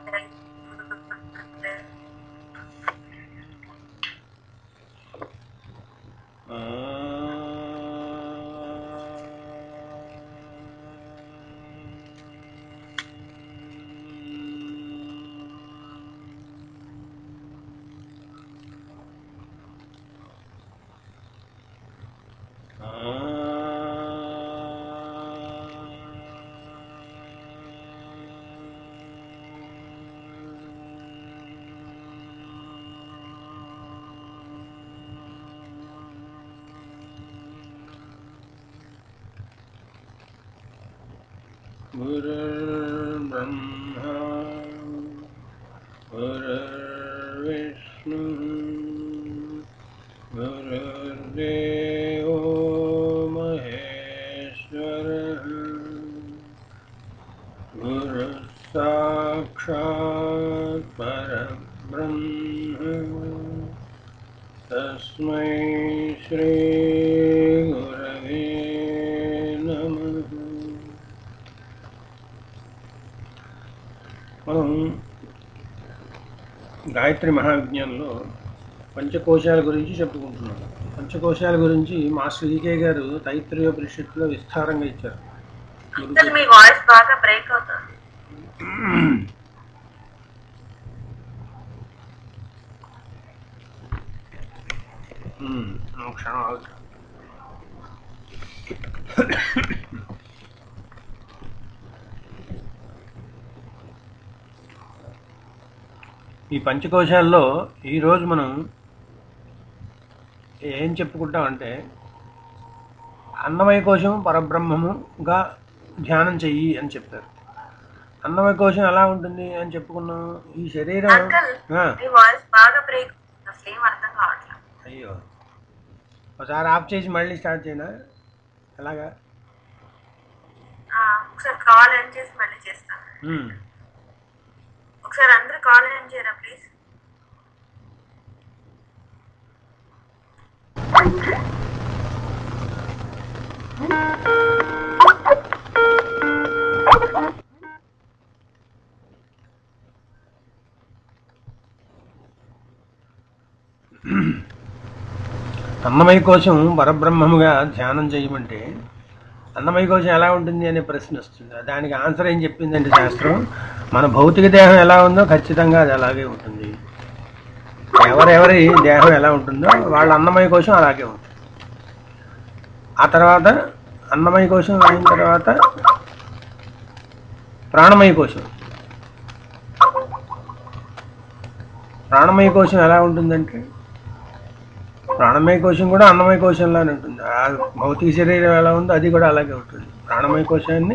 गुरुर्ब्रह्मा गुरुर्विष्णु गुरुर्देवो महेश्वरः गुरुः साक्षात् परब्रह्म तस्मै श्रीगुरवे नमः మనం గాయత్రి మహావిజ్ఞానంలో పంచకోశాల గురించి చెప్పుకుంటున్నాం పంచకోశాల గురించి మాస్టర్ ఈకే గారు తైత్రయోపనిషత్తులో విస్తారంగా ఇచ్చారు అంకుల్ మీ వాయిస్ బాగా బ్రేక్ అవుతుంది ఉమ్, ఒక క్షణం ఆగు. ఈ పంచకోశాల్లో ఈరోజు మనం ఏం చెప్పుకుంటామంటే అన్నమయ కోశం పరబ్రహ్మముగా ధ్యానం చెయ్యి అని చెప్పారు అన్నమయ కోశం ఎలా ఉంటుంది అని చెప్పుకున్నాం ఈ శరీరం అంకుల్ ఆ, మీ వాయిస్ బాగా బ్రేక్ అసలు ఏం అర్థం కావట్లేదు అయ్యో ఒకసారి ఆఫ్ చేసి మళ్ళీ స్టార్ట్ చేయనా ఎలాగా ఆ, ఒకసారి కాల్ ఎండ్ చేసి మళ్ళీ చేస్తాను ఉమ్. ఒకసారి అందరూ కాల్ ఎండ్ చేయరా ప్లీజ్ అన్నమయ కోశం పరబ్రహ్మముగా ధ్యానం చేయమంటే అన్నమయ కోశం ఎలా ఉంటుంది అనే ప్రశ్న వస్తుంది దానికి ఆన్సర్ ఏం చెప్పిందంటే శాస్త్రం మన భౌతిక దేహం ఎలా ఉందో ఖచ్చితంగా అది అలాగే ఉంటుంది ఎవరెవరి దేహం ఎలా ఉంటుందో వాళ్ళ అన్నమయ కోశం అలాగే ఉంటుంది ఆ తర్వాత అన్నమయ కోశం అయిన తర్వాత ప్రాణమయ కోశం ప్రాణమయ కోశం ఎలా ఉంటుందంటే ప్రాణమయ కోశం కూడా అన్నమయ కోశంలానే ఉంటుంది ఆ భౌతిక శరీరం ఎలా ఉందో అది కూడా అలాగే ఉంటుంది ప్రాణమయ కోశాన్ని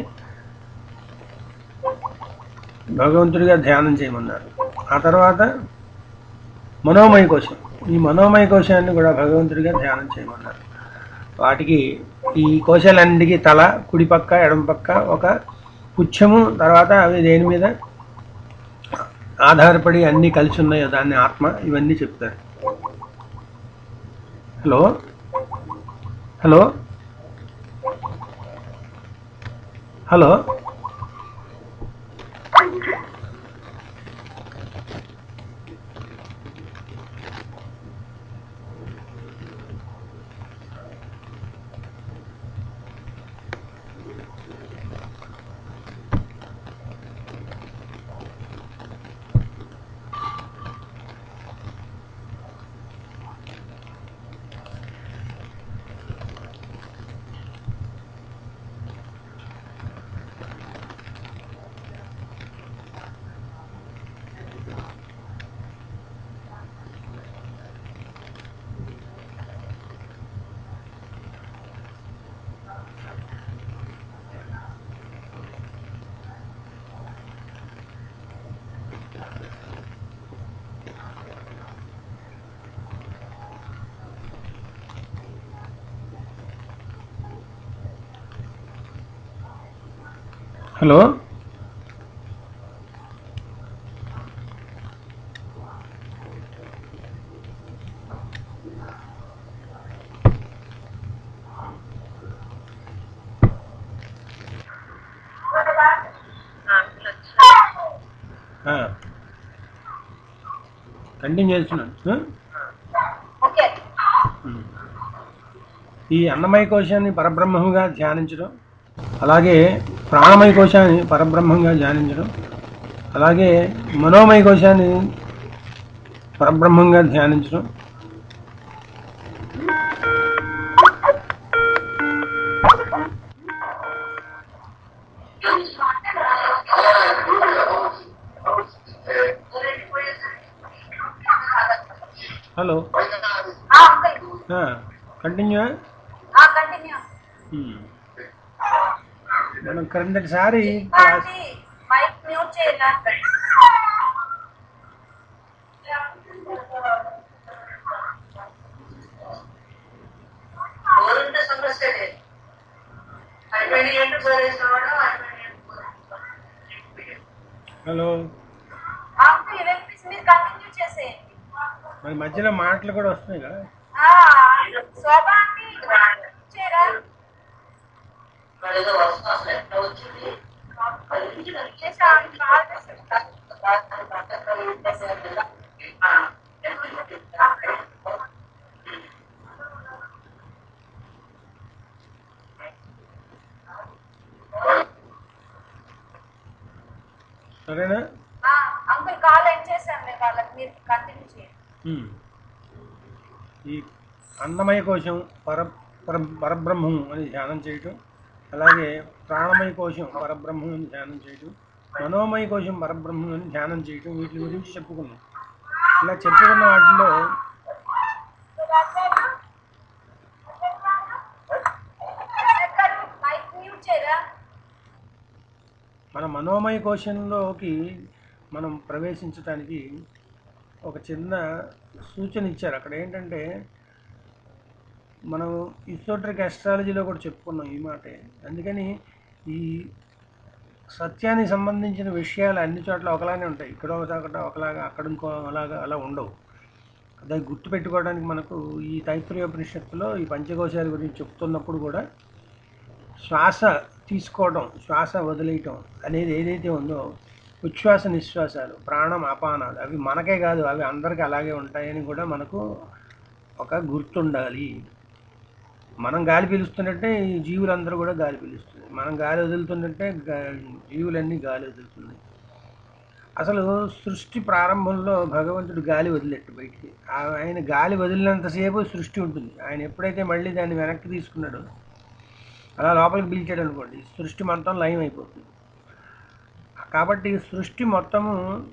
భగవంతుడిగా ధ్యానం చేయమన్నారు ఆ తర్వాత మనోమయ కోశం ఈ మనోమయ కోశాన్ని కూడా భగవంతుడిగా ధ్యానం చేయమన్నారు వాటికి ఈ కోశాలన్నిటికీ తల కుడి పక్క ఎడమ పక్క ఒక పుచ్చము తర్వాత అవి దేని మీద ఆధారపడి అన్నీ కలిసి ఉన్నాయో దాన్ని ఆత్మ ఇవన్నీ చెప్తారు hello hello hello hello uncle వచ్చారు కంటిన్యూ చేస్తున్నాను ఆ? ఓకే ఉమ్. ఈ అన్నమయ కోశాన్ని పరబ్రహ్మముగా ధ్యానించడం అలాగే ప్రాణమయ కోశాన్ని పరబ్రహ్మంగా ధ్యానించడం అలాగే మనోమయ కోశాన్ని పరబ్రహ్మంగా ధ్యానించడం హలో ఆ, అంకుల్ కంటిన్యూ ఆ, కంటిన్యూ మనం క్రిందటిసారి ఇంకా అది మైక్ మ్యూట్ చేయాలా గోవింద సమస్య లేదు అయిపోయిన ఏంటి సరేసినవాడు అయిపోయిన హలో ఆ, అంకుల్ వినిపిస్తుంది మీరు కంటిన్యూ చేసేయండి మరి మధ్యలో మాటలు కూడా వస్తున్నాయి కదా ఆ, శోభ ఆంటీ చేయరా మరి ఏదో వస్తుంది అసలు ఎట్లా వచ్చింది చేసా కాల్ చేసా సరేనా ఆ, అంకుల్ కాల్ ఎండ్ చేశాను వాళ్ళకి మీరు కంటిన్యూ చేయండి ఉమ్. ఈ అన్నమయ కోశం పర పర పరబ్రహ్మం అని ధ్యానం చేయటం అలాగే ప్రాణమయ కోశం పరబ్రహ్మం అని ధ్యానం చేయటం మనోమయ కోశం పరబ్రహ్మం అని ధ్యానం చేయటం వీటి గురించి చెప్పుకున్నాం ఇలా చెప్పుకున్న వాటిలో మైక్ మ్యూట్ చేయరా మన మనోమయ కోశంలోకి మనం ప్రవేశించడానికి ఒక చిన్న సూచన ఇచ్చారు అక్కడ ఏంటంటే మనం ఇసోట్రిక్ అస్ట్రాలజీలో కూడా చెప్పుకున్నాం ఈ మాటే అందుకని ఈ సత్యానికి సంబంధించిన విషయాలు అన్ని చోట్ల ఒకలానే ఉంటాయి ఇక్కడ ఒకటి ఒకలాగా అక్కడ ఇంకో అలాగా అలా ఉండవు దాన్ని గుర్తుపెట్టుకోవడానికి మనకు ఈ తైత్రయోపనిషత్తులో ఈ పంచకోశాల గురించి చెప్తున్నప్పుడు కూడా శ్వాస తీసుకోవడం శ్వాస వదిలేయటం అనేది ఏదైతే ఉందో ఉచ్ఛ్వాస నిశ్వాసాలు ప్రాణం అపానాలు అవి మనకే కాదు అవి అందరికీ అలాగే ఉంటాయని కూడా మనకు ఒక గుర్తుండాలి మనం గాలి పీలుస్తున్నట్టే ఈ జీవులందరూ కూడా గాలి పీలుస్తుంది మనం గాలి వదులుతున్నట్టే గా- జీవులన్నీ గాలి వదులుతున్నాయి అసలు సృష్టి ప్రారంభంలో భగవంతుడు గాలి వదిలేట్టు బయటికి ఆ- ఆయన గాలి వదిలినంతసేపు సృష్టి ఉంటుంది ఆయన ఎప్పుడైతే మళ్ళీ దాన్ని వెనక్కి తీసుకున్నాడో అలా లోపలికి పిలిచాడు అనుకోండి సృష్టి మొత్తం లయం అయిపోతుంది కాబట్టి సృష్టి మొత్తము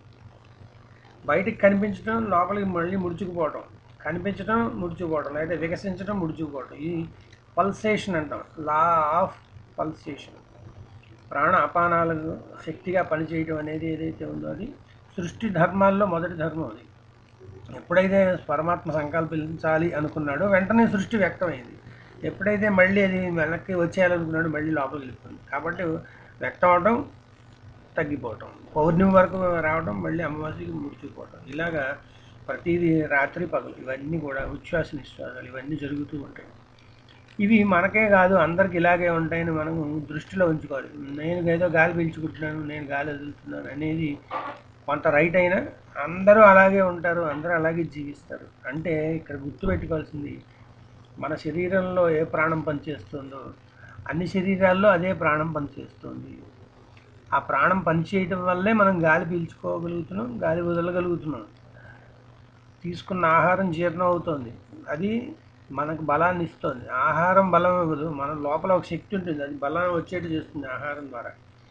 బయటికి కనిపించడం లోపలికి మళ్ళీ ముడుచుకుపోవటం కనిపించడం ముడుచుకుపోవటం లేదా వికసించడం ముడుచుకుపోవటం ఈ పల్సేషన్ అంటాం లా ఆఫ్ పల్సేషన్ ప్రాణ అపానాలకు శక్తిగా పనిచేయటం అనేది ఏదైతే ఉందో అది సృష్టి ధర్మాల్లో మొదటి ధర్మం అది ఎప్పుడైతే పరమాత్మ సంకల్పించాలి అనుకున్నాడో వెంటనే సృష్టి వ్యక్తమైంది ఎప్పుడైతే మళ్ళీ అది వెనక్కి వచ్చేయాలనుకున్నాడో మళ్ళీ లోపలికి వెళ్ళిపోయింది కాబట్టి వ్యక్తం అవడం తగ్గిపోవటం పౌర్ణమి వరకు రావడం మళ్ళీ అమావాస్యకి ముడిచిపోవటం ఇలాగా ప్రతిదీ రాత్రి పగలు ఇవన్నీ కూడా ఉచ్ఛ్వాస నిశ్వాసాలు ఇవన్నీ జరుగుతూ ఉంటాయి ఇవి మనకే కాదు అందరికి ఇలాగే ఉంటాయని మనం దృష్టిలో ఉంచుకోవాలి నేను ఏదో గాలి పీల్చుకుంటున్నాను నేను గాలి వదులుతున్నాను అనేది కొంత రైట్ అయినా అందరూ అలాగే ఉంటారు అందరూ అలాగే జీవిస్తారు అంటే ఇక్కడ గుర్తుపెట్టుకోవాల్సింది మన శరీరంలో ఏ ప్రాణం పనిచేస్తుందో అన్ని శరీరాల్లో అదే ప్రాణం పనిచేస్తుంది ఆ ప్రాణం పనిచేయటం వల్లే మనం గాలి పీల్చుకోగలుగుతున్నాం గాలి వదలగలుగుతున్నాం తీసుకున్న ఆహారం జీర్ణం అవుతుంది అది మనకు బలాన్ని ఇస్తుంది ఆహారం బలం ఇవ్వదు మన లోపల ఒక శక్తి ఉంటుంది అది బలం వచ్చేట్టు చేస్తుంది ఆహారం ద్వారా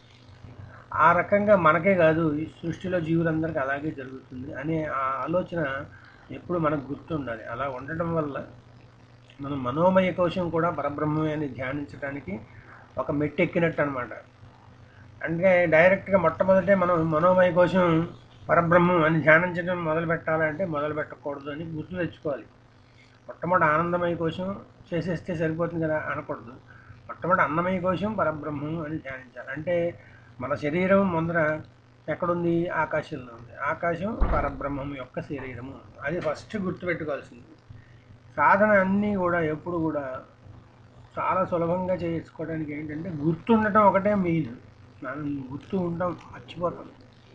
ఆ రకంగా మనకే కాదు ఈ సృష్టిలో జీవులందరికీ అలాగే జరుగుతుంది అనే ఆ ఆలోచన ఎప్పుడు మనకు గుర్తుండాలి అలా ఉండటం వల్ల మనం మనోమయ కోశం కూడా పరబ్రహ్మమే అని ధ్యానించడానికి ఒక మెట్టు ఎక్కినట్టు అనమాట అంటే డైరెక్ట్గా మొట్టమొదటే మనం మనోమయ కోసం పరబ్రహ్మం అని ధ్యానించడం మొదలు పెట్టాలంటే మొదలు పెట్టకూడదు అని గుర్తు తెచ్చుకోవాలి మొట్టమొదటి ఆనందమయ కోసం చేసేస్తే సరిపోతుంది కదా అనకూడదు మొట్టమొదటి అన్నమయ కోసం పరబ్రహ్మం అని ధ్యానించాలి అంటే మన శరీరం ముందర ఎక్కడుంది ఆకాశంలో ఉంది ఆకాశం పరబ్రహ్మం యొక్క శరీరము అది ఫస్ట్ గుర్తుపెట్టుకోవాల్సింది సాధన అన్నీ కూడా ఎప్పుడు కూడా చాలా సులభంగా చేసుకోవడానికి ఏంటంటే గుర్తుండటం ఒకటే మెయిన్ మనం గుర్తు ఉండటం మర్చిపోతాం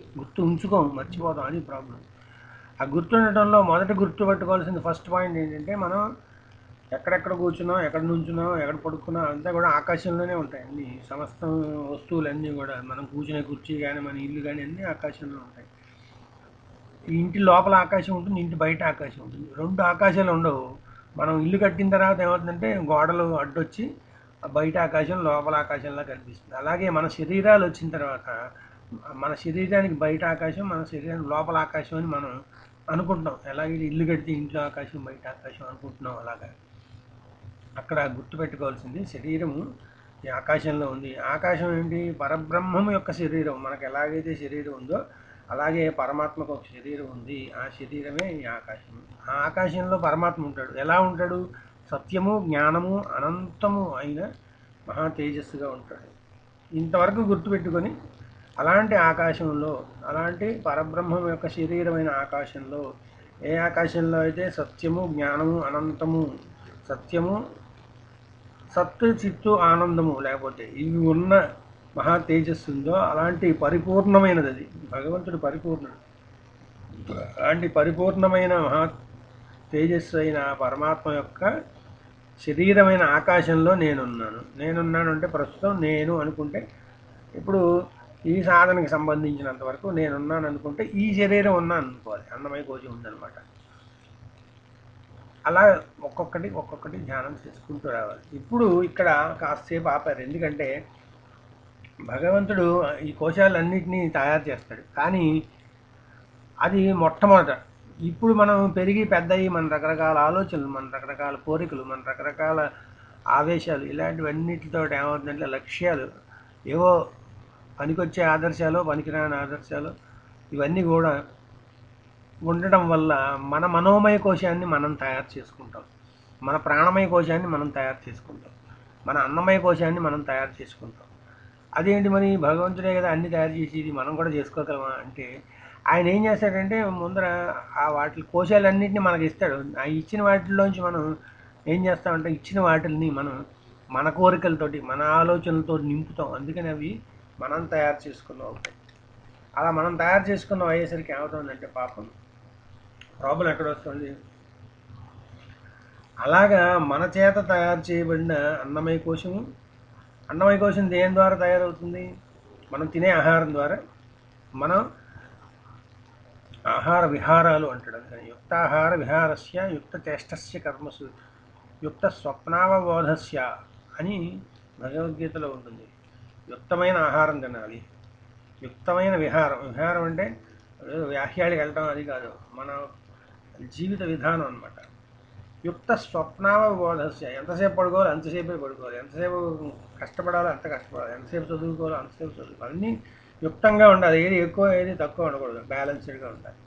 గుర్తు ఉంచుకోం మర్చిపోతాం అది ప్రాబ్లం ఆ గుర్తుండటంలో మొదట గుర్తు పెట్టుకోవాల్సింది ఫస్ట్ పాయింట్ ఏంటంటే మనం ఎక్కడెక్కడ కూర్చున్నాం ఎక్కడ నుంచున్నాం ఎక్కడ పడుకున్నాం అంతా కూడా ఆకాశంలోనే ఉంటాయి అన్ని సమస్తం వస్తువులన్నీ కూడా మనం కూర్చునే కుర్చీ కానీ మన ఇల్లు కానీ అన్నీ ఆకాశంలో ఉంటాయి ఈ ఇంటి లోపల ఆకాశం ఉంటుంది ఇంటి బయట ఆకాశం ఉంటుంది రెండు ఆకాశాలు ఉండవు మనం ఇల్లు కట్టిన తర్వాత ఏమవుతుందంటే గోడలు అడ్డొచ్చి ఆ బయట ఆకాశం లోపల ఆకాశంలా కనిపిస్తుంది అలాగే మన శరీరాలు వచ్చిన తర్వాత మన శరీరానికి బయట ఆకాశం మన శరీరానికి లోపల ఆకాశం అని మనం అనుకుంటాం ఎలాగే ఇల్లు కడితే ఇంట్లో ఆకాశం బయట ఆకాశం అనుకుంటున్నాం అలాగా అక్కడ గుర్తుపెట్టుకోవాల్సింది శరీరము ఈ ఆకాశంలో ఉంది ఆకాశం ఏంటి పరబ్రహ్మము యొక్క శరీరం మనకు ఎలాగైతే శరీరం ఉందో అలాగే పరమాత్మకు ఒక శరీరం ఉంది ఆ శరీరమే ఈ ఆకాశం ఆ ఆకాశంలో పరమాత్మ ఉంటాడు ఎలా ఉంటాడు సత్యము జ్ఞానము అనంతము అయిన మహా తేజస్సుగా ఉంటాడు ఇంతవరకు గుర్తుపెట్టుకొని అలాంటి ఆకాశంలో అలాంటి పరబ్రహ్మం యొక్క శరీరమైన ఆకాశంలో ఏ ఆకాశంలో అయితే సత్యము జ్ఞానము అనంతము సత్యము సత్తు చిత్తు ఆనందము లేకపోతే ఇవి ఉన్న మహా తేజస్సు ఉందో అలాంటి పరిపూర్ణమైనది అది భగవంతుడు పరిపూర్ణుడు అలాంటి పరిపూర్ణమైన మహా తేజస్సు అయిన ఆ పరమాత్మ యొక్క శరీరమైన ఆకాశంలో నేనున్నాను నేనున్నాను అంటే ప్రస్తుతం నేను అనుకుంటే ఇప్పుడు ఈ సాధనకి సంబంధించినంత వరకు నేనున్నాను అనుకుంటే ఈ శరీరం ఉన్నాను అనుకోవాలి అన్నమయ కోశం ఉందన్నమాట అలా ఒక్కొక్కటి ఒక్కొక్కటి ధ్యానం చేసుకుంటూ రావాలి ఇప్పుడు ఇక్కడ కాసేపు ఆపారు ఎందుకంటే భగవంతుడు ఈ కోశాలన్నింటినీ తయారు చేస్తాడు కానీ అది మొట్టమొదట ఇప్పుడు మనం పెరిగి పెద్దయి మన రకరకాల ఆలోచనలు మన రకరకాల కోరికలు మన రకరకాల ఆవేశాలు ఇలాంటివన్నిటితో ఏమవుతుందంటే లక్ష్యాలు ఏవో పనికొచ్చే ఆదర్శాలు పనికిరాని ఆదర్శాలు ఇవన్నీ కూడా ఉండడం వల్ల మన మనోమయ కోశాన్ని మనం తయారు చేసుకుంటాం మన ప్రాణమయ కోశాన్ని మనం తయారు చేసుకుంటాం మన అన్నమయ కోశాన్ని మనం తయారు చేసుకుంటాం అదేంటి మరి భగవంతుడే కదా అన్ని తయారు చేసేది మనం కూడా చేసుకోగలమా అంటే ఆయన ఏం చేస్తాడంటే ముందర ఆ వాటి కోశాలన్నింటినీ మనకి ఇస్తాడు ఆ ఇచ్చిన వాటిల్లోంచి మనం ఏం చేస్తామంటే ఇచ్చిన వాటిని మనం మన కోరికలతోటి మన ఆలోచనలతో నింపుతాం అందుకని అవి మనం తయారు చేసుకున్నాం అవుతాయి అలా మనం తయారు చేసుకున్నాం అయ్యేసరికి ఏమవుతుందంటే పాపం ప్రాబ్లం ఎక్కడ వస్తుంది అలాగా మన చేత తయారు చేయబడిన అన్నమయ కోశము అన్నమయ కోశం దేని ద్వారా తయారవుతుంది మనం తినే ఆహారం ద్వారా మనం ఆహార విహారాలు అంటాడు అందుకని యుక్తాహార విహారస్య యుక్త చేష్టస్య కర్మసు యుక్త స్వప్నావబోధస్య అని భగవద్గీతలో ఉంటుంది యుక్తమైన ఆహారం తినాలి యుక్తమైన విహారం విహారం అంటే ఏదో వ్యాఖ్యాడికి వెళ్ళటం అది కాదు మన జీవిత విధానం అన్నమాట యుక్త స్వప్నావబోధస్య ఎంతసేపు పడుకోవాలి అంతసేపే పడుకోవాలి ఎంతసేపు కష్టపడాలి అంత కష్టపడాలి ఎంతసేపు చదువుకోవాలి అంతసేపు చదువుకోవాలి అన్నీ యుక్తంగా ఉండాలి ఏది ఎక్కువ ఏది తక్కువ ఉండకూడదు బ్యాలెన్స్డ్గా ఉండాలి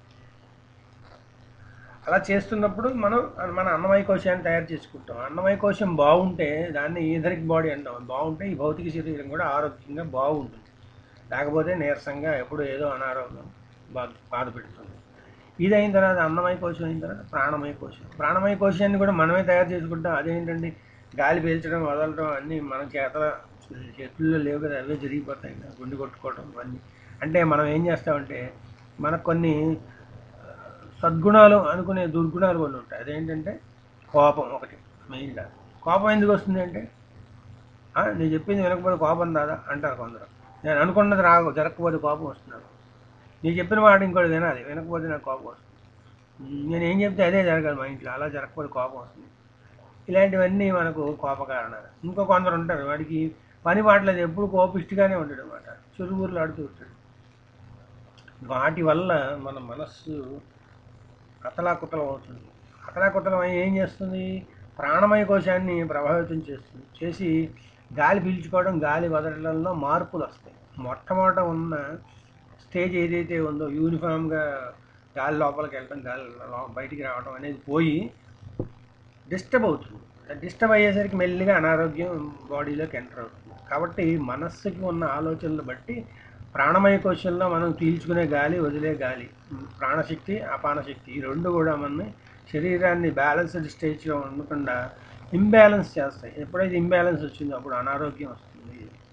అలా చేస్తున్నప్పుడు మనం మన అన్నమయ కోశాన్ని తయారు చేసుకుంటాం అన్నమయ కోశం బాగుంటే దాన్ని ఈథరిక్ బాడీ అంటాం బాగుంటే ఈ భౌతిక శరీరం కూడా ఆరోగ్యంగా బాగుంటుంది లేకపోతే నీరసంగా ఎప్పుడు ఏదో అనారోగ్యం బాధ బాధ పెడుతుంది ఇది అయిన తర్వాత అన్నమయ కోశం అయిన తర్వాత ప్రాణమయ కోశం ప్రాణమయ కోశాన్ని కూడా మనమే తయారు చేసుకుంటాం అదేంటండి గాలి పీల్చడం వదలడం అన్నీ మన చేత చేతుల్లో లేవు కదా అవే జరిగిపోతాయి కదా, గుండె కొట్టుకోవడం ఇవన్నీ అంటే మనం ఏం చేస్తామంటే మనకు కొన్ని ఆ, సద్గుణాలు అనుకునే దుర్గుణాలు కొన్ని ఉంటాయి అదేంటంటే కోపం ఒకటి మెయిన్గా కోపం ఎందుకు వస్తుంది అంటే "ఆ, నేను చెప్పింది వినకపోతే కోపం రాదా అంటారు కొందరు నేను అనుకున్నది రాకు జరగకపోతే కోపం వస్తున్నాను నేను చెప్పిన మాట ఇంకోటి వినాలి వినకపోతే నాకు కోపం వస్తుంది ఉమ్, నేను ఏం చెప్తే అదే జరగాలి మా ఇంట్లో అలా జరగకపోతే కోపం వస్తుంది ఇలాంటివన్నీ మనకు కోప కారణాలు ఇంకో కొందరు ఉంటారు వాడికి పని పాటలేదు ఎప్పుడు కోపిష్టిగానే ఉంటాడు అనమాట చురుబురులు ఆడుతూ ఉంటాడు వాటి వల్ల మన మనస్సు అతలాకుతలం అవుతుంది అతలాకుతలం అయి ఏం చేస్తుంది ప్రాణమయ కోశాన్ని ప్రభావితం చేస్తుంది చేసి గాలి పీల్చుకోవడం గాలి వదలడంలో మార్పులు వస్తాయి మొట్టమొదట ఉన్న స్టేజ్ ఏదైతే ఉందో యూనిఫామ్గా గాలి లోపలికి వెళ్ళడం గాలి లో- బయటికి రావడం అనేది పోయి డిస్టర్బ్ అవుతుంది డిస్టర్బ్ అయ్యేసరికి మెల్లిగా అనారోగ్యం బాడీలోకి ఎంటర్ అవుతుంది కాబట్టి మనస్సుకి ఉన్న ఆలోచనలు బట్టి ప్రాణమయ కోశంలో మనం పీల్చుకునే గాలి వదిలే గాలి ప్రాణశక్తి అపానశక్తి ఈ రెండు కూడా మన శరీరాన్ని బ్యాలెన్స్డ్ స్టేజ్లో ఉండకుండా ఇంబ్యాలెన్స్ చేస్తాయి ఎప్పుడైతే ఇంబ్యాలెన్స్ వచ్చిందో అప్పుడు అనారోగ్యం వస్తుంది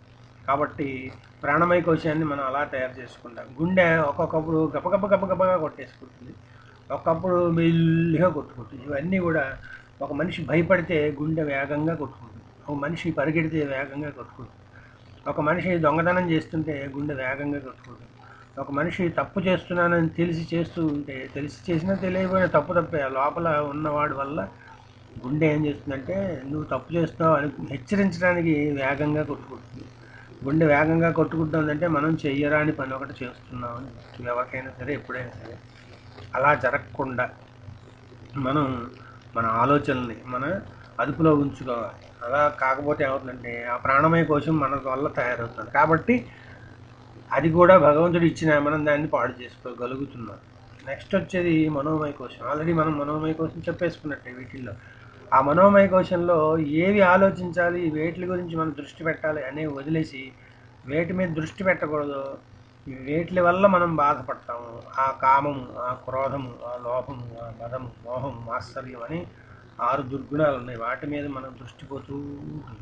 కాబట్టి ప్రాణమయ కోశాన్ని మనం అలా తయారు చేసుకుంటాం గుండె ఒక్కొక్కప్పుడు గబగబ గబగబగా కొట్టేసుకుంటుంది ఒకప్పుడు మెల్లిగా కొట్టుకుంటుంది ఇవన్నీ కూడా ఒక మనిషి భయపడితే గుండె వేగంగా కొట్టుకుంటుంది ఒక మనిషి పరిగెడితే వేగంగా కొట్టుకుంటుంది ఒక మనిషి దొంగతనం చేస్తుంటే గుండె వేగంగా కొట్టుకుంటుంది ఒక మనిషి తప్పు చేస్తున్నానని తెలిసి చేస్తూ ఉంటే తెలిసి చేసినా తెలియకపోయినా తప్పు తప్పే లోపల ఉన్నవాడి వల్ల గుండె ఏం చేస్తుందంటే నువ్వు తప్పు చేస్తున్నావు అని హెచ్చరించడానికి వేగంగా కొట్టుకుంటుంది గుండె వేగంగా కొట్టుకుంటుందంటే మనం చెయ్యరాని పని ఒకటి చేస్తున్నాం అని ఎవరికైనా సరే ఎప్పుడైనా సరే అలా జరగకుండా మనం మన ఆలోచనల్ని మన అదుపులో ఉంచుకోవాలి అలా కాకపోతే ఏమవుతుందంటే ఆ ప్రాణమయ కోశం మన వల్ల తయారవుతుంది కాబట్టి అది కూడా భగవంతుడు ఇచ్చిన మనం దాన్ని పాడు చేసుకోగలుగుతున్నాం నెక్స్ట్ వచ్చేది మనోమయ కోశం ఆల్రెడీ మనం మనోమయ కోశం చెప్పేసుకున్నట్టే వీటిల్లో ఆ మనోమయ కోశంలో ఏవి ఆలోచించాలి వేటి గురించి మనం దృష్టి పెట్టాలి అనేవి వదిలేసి వేటి మీద దృష్టి పెట్టకూడదు వేటి వల్ల మనం బాధపడతాము ఆ కామము ఆ క్రోధము ఆ లోభము ఆ మదము మోహము మాత్సర్యం అని ఆరు దుర్గుణాలు ఉన్నాయి వాటి మీద మనం దృష్టి పోతూ ఉంటుంది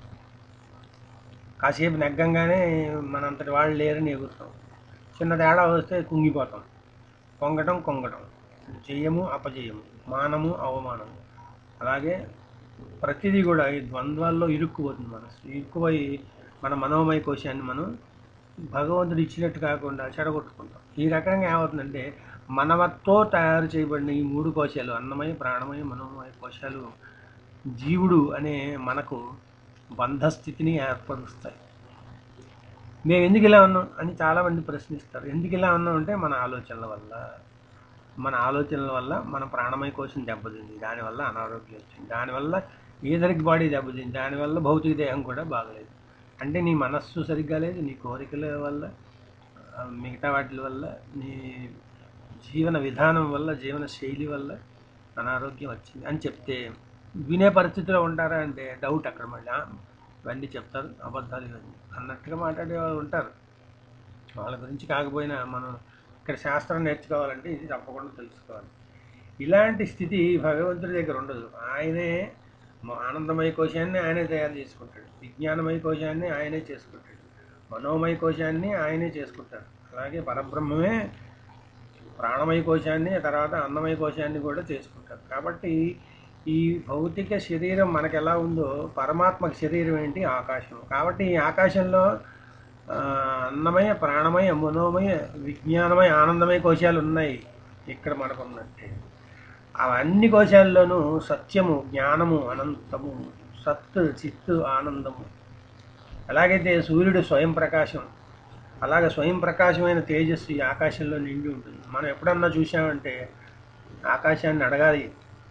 కాసేపు నెగ్గంగానే మనంతటి వాళ్ళు లేరని ఎగురుతాం చిన్న తేడా వస్తే కుంగిపోతాం పొంగటం కొంగటం జయము అపజయము మానము అవమానము అలాగే ప్రతిదీ కూడా ఈ ద్వంద్వాల్లో ఇరుక్కుపోతుంది మనసు ఇరుక్కుపోయి మన మనోమయ కోశాన్ని మనం భగవంతుడు ఇచ్చినట్టు కాకుండా చెడగొట్టుకుంటాం ఈ రకంగా ఏమవుతుందంటే మనవతో తయారు చేయబడిన ఈ మూడు కోశాలు అన్నమయ ప్రాణమయ మనోమయ కోశాలు జీవుడు అనే మనకు బంధస్థితిని ఏర్పరుస్తాయి మేము ఎందుకు ఇలా ఉన్నాం అని చాలామంది ప్రశ్నిస్తారు ఎందుకు ఇలా ఉన్నాం అంటే మన ఆలోచనల వల్ల మన ఆలోచనల వల్ల మన ప్రాణమయ కోశం దెబ్బతింది దానివల్ల అనారోగ్యం వచ్చింది దానివల్ల ఈదరికి బాడీ దెబ్బతింది దానివల్ల భౌతిక దేహం కూడా బాగలేదు అంటే నీ మనస్సు సరిగ్గా లేదు నీ కోరికల వల్ల ఆ, మిగతా వాటి వల్ల నీ జీవన విధానం వల్ల జీవన శైలి వల్ల అనారోగ్యం వచ్చింది అని చెప్తే వినే పరిస్థితిలో ఉంటారా అంటే డౌట్ అక్కడ మళ్ళీ ఆ, ఇవన్నీ చెప్తారు అబద్ధాలు ఇవన్నీ అన్నట్టుగా మాట్లాడే వాళ్ళు ఉంటారు వాళ్ళ గురించి కాకపోయినా మనం ఇక్కడ శాస్త్రం నేర్చుకోవాలంటే ఇది తప్పకుండా తెలుసుకోవాలి ఇలాంటి స్థితి భగవంతుడి దగ్గర ఉండదు ఆయనే మ- ఆనందమయ కోశాన్ని ఆయనే తయారు చేసుకుంటాడు విజ్ఞానమయ కోశాన్ని ఆయనే చేసుకుంటాడు మనోమయ కోశాన్ని ఆయనే చేసుకుంటాడు అలాగే పరబ్రహ్మమే ప్రాణమయ కోశాన్ని తర్వాత అన్నమయ కోశాన్ని కూడా చేసుకుంటారు కాబట్టి ఈ భౌతిక శరీరం మనకు ఎలా ఉందో పరమాత్మక శరీరం ఏంటి ఆకాశం కాబట్టి ఈ ఆకాశంలో ఆ, అన్నమయ ప్రాణమయ మనోమయ విజ్ఞానమయ ఆనందమయ కోశాలు ఉన్నాయి ఇక్కడ మనకు ఉన్నట్టే అవన్నీ కోశాల్లోనూ సత్యము జ్ఞానము అనంతము సత్ చిత్తు ఆనందము ఎలాగైతే సూర్యుడు స్వయం ప్రకాశం అలాగే స్వయం ప్రకాశమైన తేజస్సు ఈ ఆకాశంలో నిండి ఉంటుంది మనం ఎప్పుడన్నా చూసామంటే ఆకాశాన్ని అడగాలి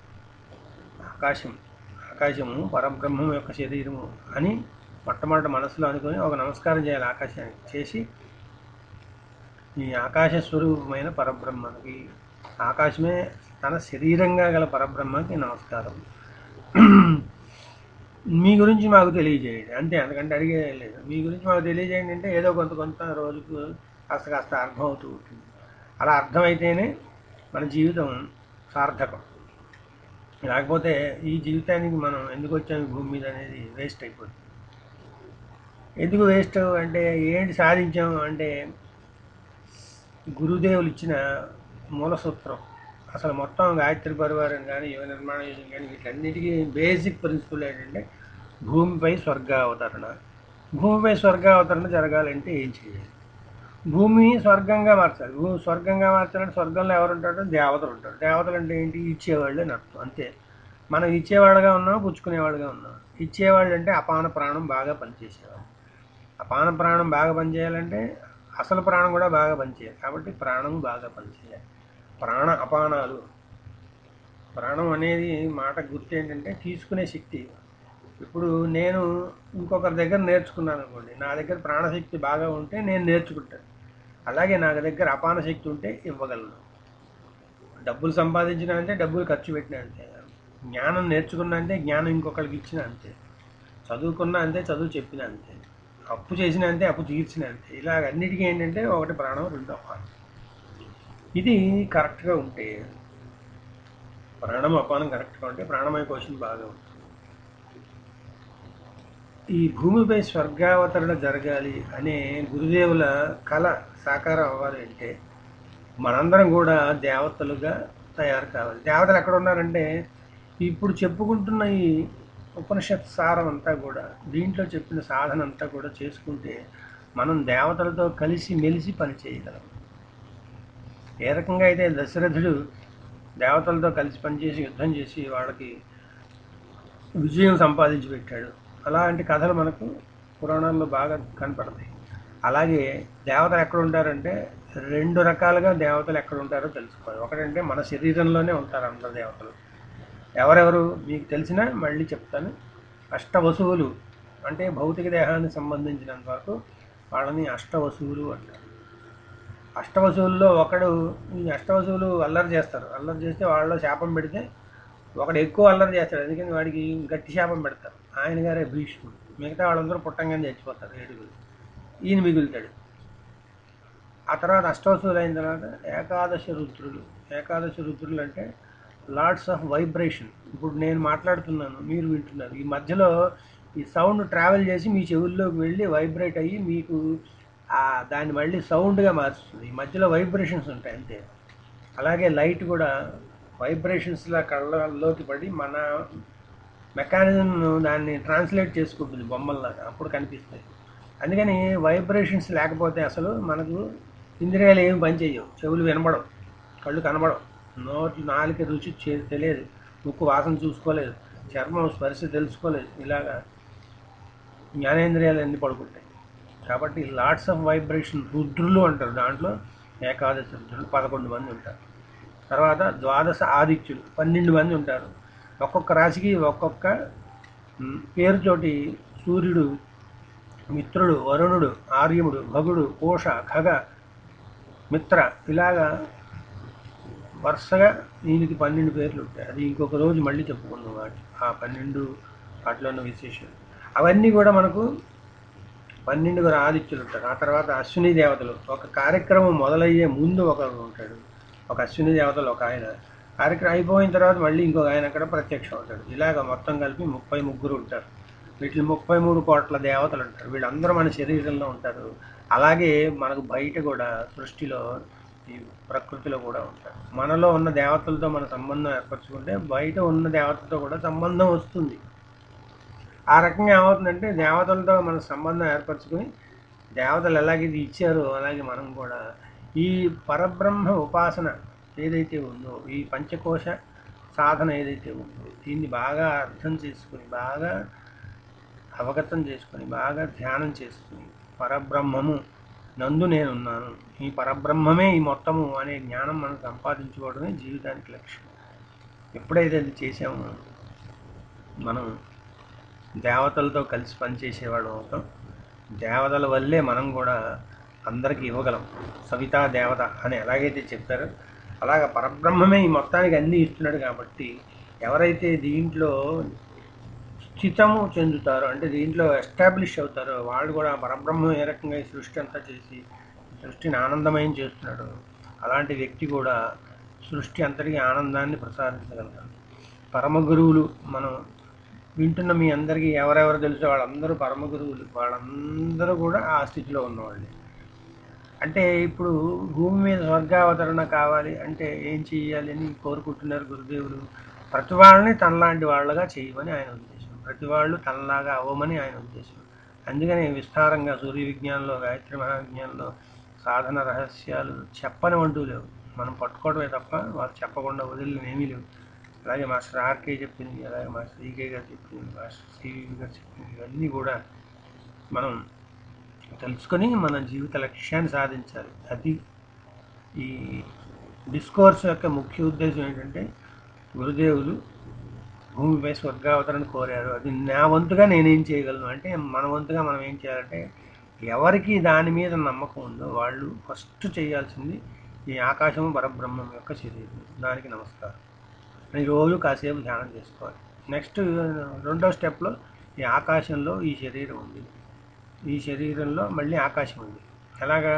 ఆకాశం ఆకాశము పరబ్రహ్మం యొక్క శరీరము అని మొట్టమొదటి మనసులో అనుకొని ఒక నమస్కారం చేయాలి ఆకాశానికి చేసి ఈ ఆకాశ స్వరూపమైన పరబ్రహ్మకి ఆకాశమే తన శరీరంగా గల పరబ్రహ్మకి నమస్కారం మీ గురించి మాకు తెలియజేయండి అంతే అందుకంటే అడిగే లేదు మీ గురించి మాకు తెలియజేయండి అంటే ఏదో కొంత కొంత రోజుకు కాస్త కాస్త అర్థం అవుతూ ఉంటుంది అలా అర్థమైతేనే మన జీవితం సార్థకం లేకపోతే ఈ జీవితానికి మనం ఎందుకు వచ్చాము ఈ భూమి మీద అనేది వేస్ట్ అయిపోతుంది ఎందుకు వేస్ట్ అంటే ఏంటి సాధించాము అంటే గురుదేవులు ఇచ్చిన మూల సూత్రం అసలు మొత్తం గాయత్రి పరివారం కానీ యువ నిర్మాణ యోజన కానీ వీటన్నిటికీ బేసిక్ ప్రిన్సిపల్ ఏంటంటే భూమిపై స్వర్గ అవతరణ భూమిపై స్వర్గ అవతరణ జరగాలంటే ఏం చేయాలి భూమి స్వర్గంగా మార్చాలి భూమి స్వర్గంగా మార్చాలంటే స్వర్గంలో ఎవరు ఉంటారో దేవతలు ఉంటారు దేవతలు అంటే ఏంటి ఇచ్చేవాళ్ళు అని అర్థం అంతే మనం ఇచ్చేవాళ్ళుగా ఉన్నాం పుచ్చుకునేవాళ్ళుగా ఉన్నాం ఇచ్చేవాళ్ళు అంటే అపాన ప్రాణం బాగా పనిచేసేవాళ్ళు అపాన ప్రాణం బాగా పనిచేయాలంటే అసలు ప్రాణం కూడా బాగా పనిచేయాలి కాబట్టి ప్రాణం బాగా పనిచేయాలి ప్రాణ అపానాలు ప్రాణం అనేది మాట గుర్తు ఏంటంటే తీసుకునే శక్తి ఇప్పుడు నేను ఇంకొకరి దగ్గర నేర్చుకున్నాను అనుకోండి నా దగ్గర ప్రాణశక్తి బాగా ఉంటే నేను నేర్చుకుంటాను అలాగే నా దగ్గర అపాన శక్తి ఉంటే ఇవ్వగలను డబ్బులు సంపాదించిన అంతే డబ్బులు ఖర్చు పెట్టిన అంతే జ్ఞానం నేర్చుకున్నా అంతే జ్ఞానం ఇంకొకరికి ఇచ్చిన అంతే చదువుకున్నా అంతే చదువు చెప్పిన అంతే అప్పు చేసిన అంతే అప్పు తీర్చిన అంతే ఇలాగ అన్నిటికీ ఏంటంటే ఒకటి ప్రాణం రెండు అపానం ఇది కరెక్ట్గా ఉంటే ప్రాణం అపానం కరెక్ట్గా ఉంటే ప్రాణమయ క్వశ్చన్ బాగా ఉంటుంది ఈ భూమిపై స్వర్గావతరణ జరగాలి అనే గురుదేవుల కళ సాకారం అవ్వాలి అంటే మనందరం కూడా దేవతలుగా తయారు కావాలి దేవతలు ఎక్కడ ఉన్నారంటే ఇప్పుడు చెప్పుకుంటున్న ఈ ఉపనిషత్ సారం అంతా కూడా దీంట్లో చెప్పిన సాధన అంతా కూడా చేసుకుంటే మనం దేవతలతో కలిసి మెలిసి పని చేయగలం ఏ రకంగా అయితే దశరథుడు దేవతలతో కలిసి పనిచేసి యుద్ధం చేసి వాళ్ళకి విజయం సంపాదించి పెట్టాడు అలాంటి కథలు మనకు పురాణాల్లో బాగా కనపడతాయి అలాగే దేవతలు ఎక్కడ ఉంటారంటే రెండు రకాలుగా దేవతలు ఎక్కడ ఉంటారో తెలుసుకోవాలి ఒకటంటే మన శరీరంలోనే ఉంటారు అందరు దేవతలు ఎవరెవరు మీకు తెలిసినా మళ్ళీ చెప్తాను అష్టవసువులు అంటే భౌతిక దేహానికి సంబంధించినంత వరకు వాళ్ళని అష్టవసువులు అంటారు అష్టవసువుల్లో ఒకడు ఈ అష్టవసువులు అల్లరి చేస్తారు అల్లరి చేస్తే వాళ్ళలో శాపం పెడితే ఒకడు ఎక్కువ అల్లరి చేస్తాడు అందుకని వాడికి గట్టి శాపం పెడతారు ఆయన గారే భీష్ముడు మిగతా వాళ్ళందరూ పుట్టంగానే చచ్చిపోతారు ఏడుగురు ఈయన మిగులుతాడు ఆ తర్వాత అష్టవసువులు అయిన తర్వాత ఏకాదశ రుద్రులు ఏకాదశ రుద్రులు అంటే లార్డ్స్ ఆఫ్ వైబ్రేషన్ ఇప్పుడు నేను మాట్లాడుతున్నాను మీరు వింటున్నారు ఈ మధ్యలో ఈ సౌండ్ ట్రావెల్ చేసి మీ చెవుల్లోకి వెళ్ళి వైబ్రేట్ అయ్యి మీకు ఆ దాన్ని మళ్ళీ సౌండ్గా మార్చుతుంది ఈ మధ్యలో వైబ్రేషన్స్ ఉంటాయి అంతే అలాగే లైట్ కూడా వైబ్రేషన్స్లా కళ్ళలోకి పడి మన మెకానిజం దాన్ని ట్రాన్స్లేట్ చేసుకుంటుంది బొమ్మల్లాగా అప్పుడు కనిపిస్తాయి అందుకని వైబ్రేషన్స్ లేకపోతే అసలు మనకు ఇంద్రియాలు ఏమి పనిచేయవు చెవులు వినబడవు కళ్ళు కనబడవు నోటి నాలుక రుచి చే- తెలియదు ముక్కు వాసన చూసుకోలేదు చర్మం స్పర్శ తెలుసుకోలేదు ఇలాగా జ్ఞానేంద్రియాలు అన్నీ పడుకుంటాయి కాబట్టి లాట్స్ ఆఫ్ వైబ్రేషన్ రుద్రులు అంటారు దాంట్లో ఏకాదశి రుద్రులు పదకొండు మంది ఉంటారు తర్వాత ద్వాదశ ఆదిత్యులు పన్నెండు మంది ఉంటారు ఒక్కొక్క రాశికి ఒక్కొక్క మ్, పేరుతోటి సూర్యుడు మిత్రుడు వరుణుడు ఆర్యముడు భగుడు కోష ఖగ మిత్ర ఇలాగా వరుసగా దీనికి పన్నెండు పేర్లు ఉంటాయి అది ఇంకొక రోజు మళ్ళీ చెప్పుకుందాం వాటి ఆ పన్నెండు వాటిలో ఉన్న విశేషాలు అవన్నీ కూడా మనకు పన్నెండుగురు ఆదిత్యులు ఉంటారు ఆ తర్వాత అశ్విని దేవతలు ఒక కార్యక్రమం మొదలయ్యే ముందు ఒకరు ఉంటాడు ఒక అశ్విని దేవతలు ఒక ఆయన కార్యక్రమం అయిపోయిన తర్వాత మళ్ళీ ఇంకొక ఆయన అక్కడ ప్రత్యక్షం అవుతాడు ఇలాగ మొత్తం కలిపి ముప్పై ముగ్గురు ఉంటారు వీటిని ముప్పై మూడు కోట్ల దేవతలు ఉంటారు వీళ్ళందరూ మన శరీరంలో ఉంటారు అలాగే మనకు బయట కూడా సృష్టిలో ఈ ప్రకృతిలో కూడా ఉంటారు మనలో ఉన్న దేవతలతో మన సంబంధం ఏర్పరచుకుంటే బయట ఉన్న దేవతలతో కూడా సంబంధం వస్తుంది ఆ రకంగా ఏమవుతుందంటే దేవతలతో మన సంబంధం ఏర్పరచుకొని దేవతలు ఎలాగైతే ఇచ్చారో అలాగే మనం కూడా ఈ పరబ్రహ్మ ఉపాసన ఏదైతే ఉందో ఈ పంచకోశ సాధన ఏదైతే ఉందో దీన్ని బాగా అర్థం చేసుకుని బాగా అవగతం చేసుకొని బాగా ధ్యానం చేసుకుని పరబ్రహ్మము నందు నేనున్నాను ఈ పరబ్రహ్మమే ఈ మొత్తము అనే జ్ఞానం మనం సంపాదించుకోవడమే జీవితానికి లక్ష్యం ఎప్పుడైతే అది చేసామో మనం దేవతలతో కలిసి పనిచేసేవాడు అవుతాం దేవతల వల్లే మనం కూడా అందరికీ ఇవ్వగలం సవితా దేవత అని ఎలాగైతే చెప్పారో అలాగ పరబ్రహ్మమే ఈ మొత్తానికి అన్నీ ఇస్తున్నాడు కాబట్టి ఎవరైతే దీంట్లో స్థితము చెందుతారో అంటే దీంట్లో ఎస్టాబ్లిష్ అవుతారో వాళ్ళు కూడా పరబ్రహ్మం ఏ రకంగా ఈ సృష్టి అంతా చేసి సృష్టిని ఆనందమయం చేస్తున్నాడు అలాంటి వ్యక్తి కూడా సృష్టి అంతటికీ ఆనందాన్ని ప్రసాదించగలుగుతాడు పరమ గురువులు మనం వింటున్న మీ అందరికీ ఎవరెవరు తెలుసో వాళ్ళందరూ పరమ గురువులు వాళ్ళందరూ కూడా ఆ స్థితిలో ఉన్నవాళ్ళే అంటే ఇప్పుడు భూమి మీద స్వర్గావతరణ కావాలి అంటే ఏం చెయ్యాలి అని కోరుకుంటున్నారు గురుదేవులు ప్రతి వాళ్ళని తనలాంటి వాళ్ళగా చేయమని ఆయన ఉద్దేశం ప్రతి వాళ్ళు తనలాగా అవ్వమని ఆయన ఉద్దేశం అందుకని విస్తారంగా సూర్య విజ్ఞానంలో గాయత్రి మహావిజ్ఞానంలో సాధన రహస్యాలు చెప్పని అంటూ లేవు మనం పట్టుకోవడమే తప్ప వాళ్ళు చెప్పకుండా వదిలిన ఏమీ లేవు అలాగే మాస్టర్ ఆర్కే చెప్పింది అలాగే మాస్టర్ ఈకే గారు చెప్పింది మాస్టర్ సివి గారు చెప్పింది ఇవన్నీ కూడా మనం తెలుసుకొని మన జీవిత లక్ష్యాన్ని సాధించాలి అది ఈ డిస్కోర్స్ యొక్క ముఖ్య ఉద్దేశం ఏంటంటే గురుదేవులు భూమిపై స్వర్గావతరణ కోరారు అది నా వంతుగా నేనేం చేయగలను అంటే మన వంతుగా మనం ఏం చేయాలంటే ఎవరికి దాని మీద నమ్మకం ఉందో వాళ్ళు ఫస్ట్ చేయాల్సింది ఈ ఆకాశము పరబ్రహ్మం యొక్క శరీరం దానికి నమస్కారం ఈ రోజు కాసేపు ధ్యానం చేసుకోవాలి నెక్స్ట్ రెండో స్టెప్లో ఈ ఆకాశంలో ఈ శరీరం ఉంది ఈ శరీరంలో మళ్ళీ ఆకాశం ఉంది ఎలాగా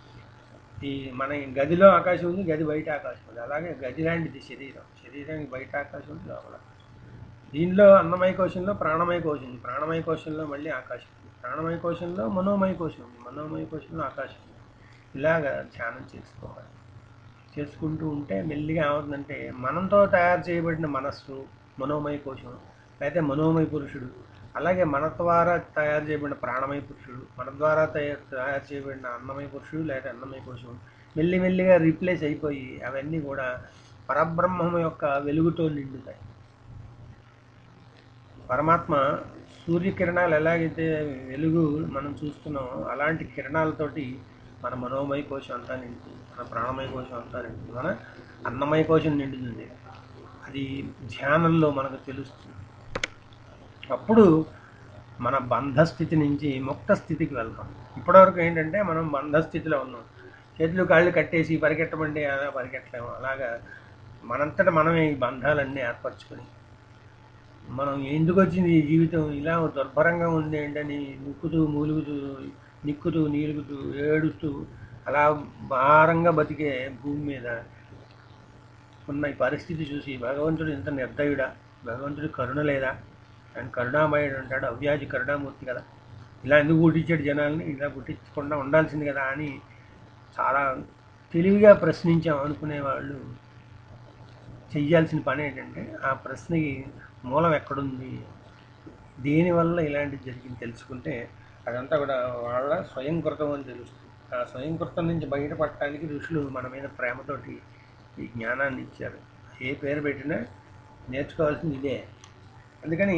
ఈ మన గదిలో ఆకాశం ఉంది గది బయట ఆకాశం ఉంది అలాగే గది లాంటిది శరీరం శరీరానికి బయట ఆకాశం ఉంది లోపల ఆకాశం. దీనిలో అన్నమయ కోశంలో ప్రాణమయ కోశం ఉంది ప్రాణమయ కోశంలో మళ్ళీ ఆకాశం ఉంది ప్రాణమయ కోశంలో మనోమయ కోశం ఉంది మనోమయ కోశంలో ఆకాశం ఉంది ఇలాగా ధ్యానం చేసుకోవాలి చేసుకుంటూ ఉంటే మెల్లిగా ఏమవుతుందంటే మనంతో తయారు చేయబడిన మనస్సు మనోమయ కోశం లేకపోతే మనోమయ పురుషుడు అలాగే మన ద్వారా తయారు చేయబడిన ప్రాణమయ పురుషుడు మన ద్వారా తయారు తయారు చేయబడిన అన్నమయ పురుషుడు లేదా అన్నమయ కోశం మెల్లిమెల్లిగా రీప్లేస్ అయిపోయి అవన్నీ కూడా పరబ్రహ్మం యొక్క వెలుగుతో నిండుతాయి పరమాత్మ సూర్యకిరణాలు ఎలాగైతే వెలుగు మనం చూస్తున్నామో అలాంటి కిరణాలతోటి మన మనోమయ కోశం అంతా నిండుతుంది మన ప్రాణమయ కోశం అంతా నిండుతుంది మన అన్నమయ కోశం నిండుతుంది అది ధ్యానంలో మనకు తెలుస్తుంది అప్పుడు మన బంధస్థితి నుంచి ముక్త స్థితికి వెళ్తాం ఇప్పటివరకు ఏంటంటే మనం బంధస్థితిలో ఉన్నాం చేతులు కాళ్ళు కట్టేసి పరిగెట్టమంటే అలా పరిగెట్టలేము అలాగా మనంతట మనమే ఈ బంధాలన్నీ ఏర్పరచుకొని మనం ఎందుకు వచ్చింది ఈ జీవితం ఇలా దుర్భరంగా ఉంది ఏంటని ముక్కుతూ మూలుగుతూ నిక్కుతూ నీలుగుతూ ఏడుస్తూ అలా భారంగా బతికే భూమి మీద ఉన్న ఈ పరిస్థితి చూసి భగవంతుడు ఇంత నిర్దయుడా భగవంతుడు కరుణ లేదా ఆయన కరుణామయుడు అంటాడు అవ్యాజి కరుణామూర్తి కదా ఇలా ఎందుకు పుట్టించాడు జనాల్ని ఇలా పుట్టించకుండా ఉండాల్సింది కదా అని చాలా తెలివిగా ప్రశ్నించాం అనుకునే వాళ్ళు చెయ్యాల్సిన పని ఏంటంటే ఆ ప్రశ్నకి మూలం ఎక్కడుంది దేనివల్ల ఇలాంటిది జరిగింది తెలుసుకుంటే అదంతా కూడా వాళ్ళ స్వయంకృతం అని తెలుస్తుంది ఆ స్వయంకృతం నుంచి బయటపడటానికి ఋషులు మన మీద ప్రేమతోటి ఈ జ్ఞానాన్ని ఇచ్చారు ఏ పేరు పెట్టినా నేర్చుకోవాల్సింది ఇదే అందుకని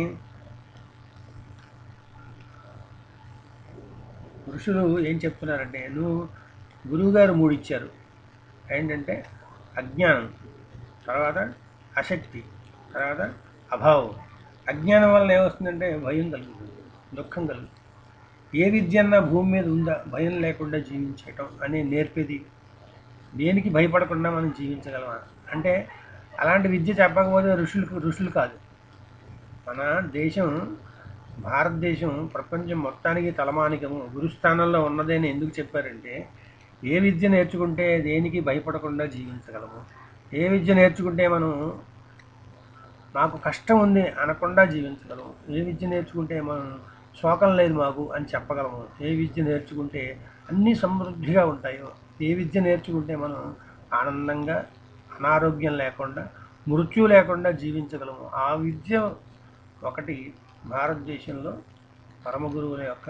ఋషులు ఏం చెప్తున్నారంటే నువ్వు గురువుగారు మూడు ఇచ్చారు ఏంటంటే అజ్ఞానం తర్వాత అశక్తి తర్వాత అభావం అజ్ఞానం వల్ల ఏమొస్తుందంటే భయం కలుగుతుంది దుఃఖం కలుగుతుంది ఏ విద్య అన్నా భూమి మీద ఉందా భయం లేకుండా జీవించటం అని నేర్పేది దేనికి భయపడకుండా మనం జీవించగలమా అంటే అలాంటి విద్య చెప్పకపోతే ఋషులకు ఋషులు కాదు మన దేశం భారతదేశం ప్రపంచం మొత్తానికి తలమానికము గురుస్థానంలో ఉన్నదని ఎందుకు చెప్పారంటే ఏ విద్య నేర్చుకుంటే దేనికి భయపడకుండా జీవించగలము ఏ విద్య నేర్చుకుంటే మనం మాకు కష్టం ఉంది అనకుండా జీవించగలము ఏ విద్య నేర్చుకుంటే మనం శోకం లేదు మాకు అని చెప్పగలము ఏ విద్య నేర్చుకుంటే అన్నీ సమృద్ధిగా ఉంటాయో ఏ విద్య నేర్చుకుంటే మనం ఆనందంగా అనారోగ్యం లేకుండా మృత్యు లేకుండా జీవించగలము ఆ విద్య ఒకటి భారతదేశంలో పరమ గురువుల యొక్క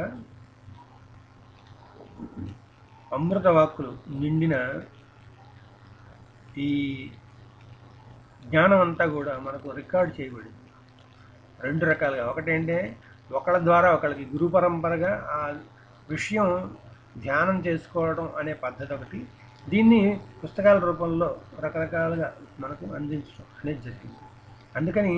అమృత వాక్కులు నిండిన ఈ జ్ఞానం అంతా కూడా మనకు రికార్డ్ చేయబడింది రెండు రకాలుగా ఒకటేంటే ఒకళ్ళ ద్వారా ఒకళ్ళకి గురు పరంపరగా ఆ విషయం ధ్యానం చేసుకోవడం అనే పద్ధతి ఒకటి దీన్ని పుస్తకాల రూపంలో రకరకాలుగా మనకు అందించడం అనేది జరిగింది అందుకని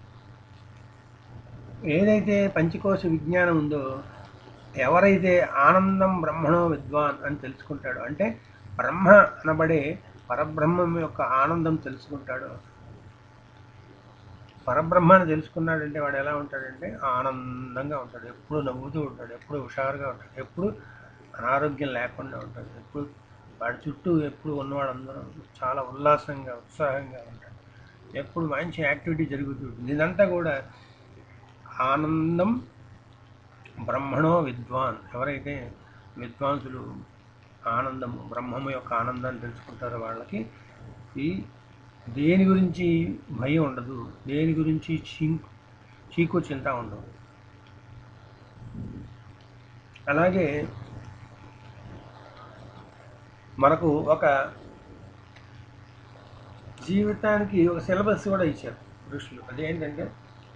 ఏదైతే పంచకోశ విజ్ఞానం ఉందో ఎవరైతే ఆనందం బ్రహ్మణో విద్వాన్ అని తెలుసుకుంటాడో అంటే బ్రహ్మ అనబడే పరబ్రహ్మం యొక్క ఆనందం తెలుసుకుంటాడో పరబ్రహ్మాన్ని తెలుసుకున్నాడంటే వాడు ఎలా ఉంటాడంటే ఆనందంగా ఉంటాడు ఎప్పుడు నవ్వుతూ ఉంటాడు ఎప్పుడు హుషారుగా ఉంటాడు ఎప్పుడు అనారోగ్యం లేకుండా ఉంటాడు ఎప్పుడు వాడి చుట్టూ ఎప్పుడు ఉన్నవాడందరూ చాలా ఉల్లాసంగా ఉత్సాహంగా ఉంటాడు ఎప్పుడు మంచి యాక్టివిటీ జరుగుతూ ఉంటుంది ఇదంతా కూడా ఆనందం బ్రహ్మణో విద్వాన్ ఎవరైతే విద్వాంసులు ఆనందము బ్రహ్మము యొక్క ఆనందాన్ని తెలుసుకుంటారో వాళ్ళకి ఈ దేని గురించి భయం ఉండదు దేని గురించి చీకు చీకు చింత ఉండదు అలాగే మనకు ఒక జీవితానికి ఒక సిలబస్ కూడా ఇచ్చారు ఋషులు అదేంటంటే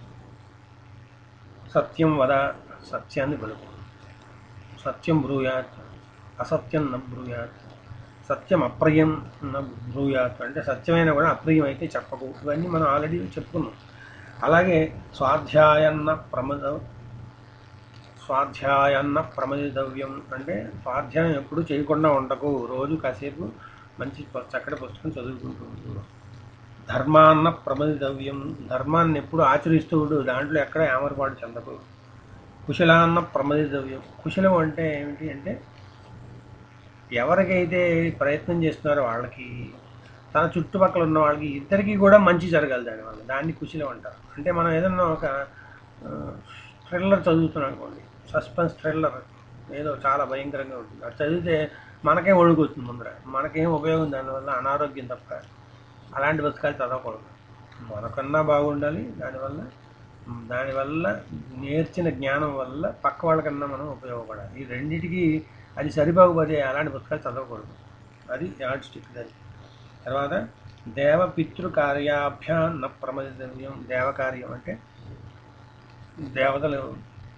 సత్యం వద సత్యాన్ని పలుకు సత్యం బ్రూయాత్ అసత్యం న బ్రూయాత్ సత్యం అప్రియం న బ్రూయాత్ అంటే సత్యమైన కూడా అప్రియం అయితే చెప్పకు ఇవన్నీ మనం ఆల్రెడీ చెప్పుకున్నాం అలాగే స్వాధ్యాయన్న ప్రమద స్వాధ్యాయన్న ప్రమదితవ్యం అంటే స్వాధ్యాయం ఎప్పుడు చేయకుండా ఉండకు రోజు కాసేపు మంచి ప- చక్కటి పుస్తకం చదువుకుంటూ ఉండు ధర్మాన్న ప్రమదితవ్యం ధర్మాన్ని ఎప్పుడు ఆచరిస్తూ ఉండు దాంట్లో ఎక్కడ ఏమరపాటు చెందకు కుశలాన్న ప్రమదితవ్యం కుశలం అంటే ఏమిటి అంటే ఎవరికైతే ప్రయత్నం చేస్తున్నారో వాళ్ళకి తన చుట్టుపక్కల ఉన్న వాళ్ళకి ఇద్దరికి కూడా మంచి జరగాలి దానివల్ల దాన్ని కుశలం అంటారు అంటే మనం ఏదన్నా ఒక థ్రిల్లర్ చదువుతున్నాం అనుకోండి సస్పెన్స్ థ్రిల్లర్ ఏదో చాలా భయంకరంగా ఉంటుంది అది చదివితే మనకేం ఒడుగుతుంది ముందర మనకేం ఉపయోగం దానివల్ల అనారోగ్యం తప్ప అలాంటి పుస్తకాలు చదవకూడదు మనకన్నా బాగుండాలి దానివల్ల దానివల్ల నేర్చిన జ్ఞానం వల్ల పక్క వాళ్ళకన్నా మనం ఉపయోగపడాలి ఈ రెండింటికి అది సరిపోకపోతే అలాంటి పుస్తకాలు చదవకూడదు అది యాడ్ స్టిక్ దాన్ని తర్వాత దేవ పితృ కార్యాభ్యాం న ప్రమదితవ్యం దేవకార్యం అంటే దేవతలు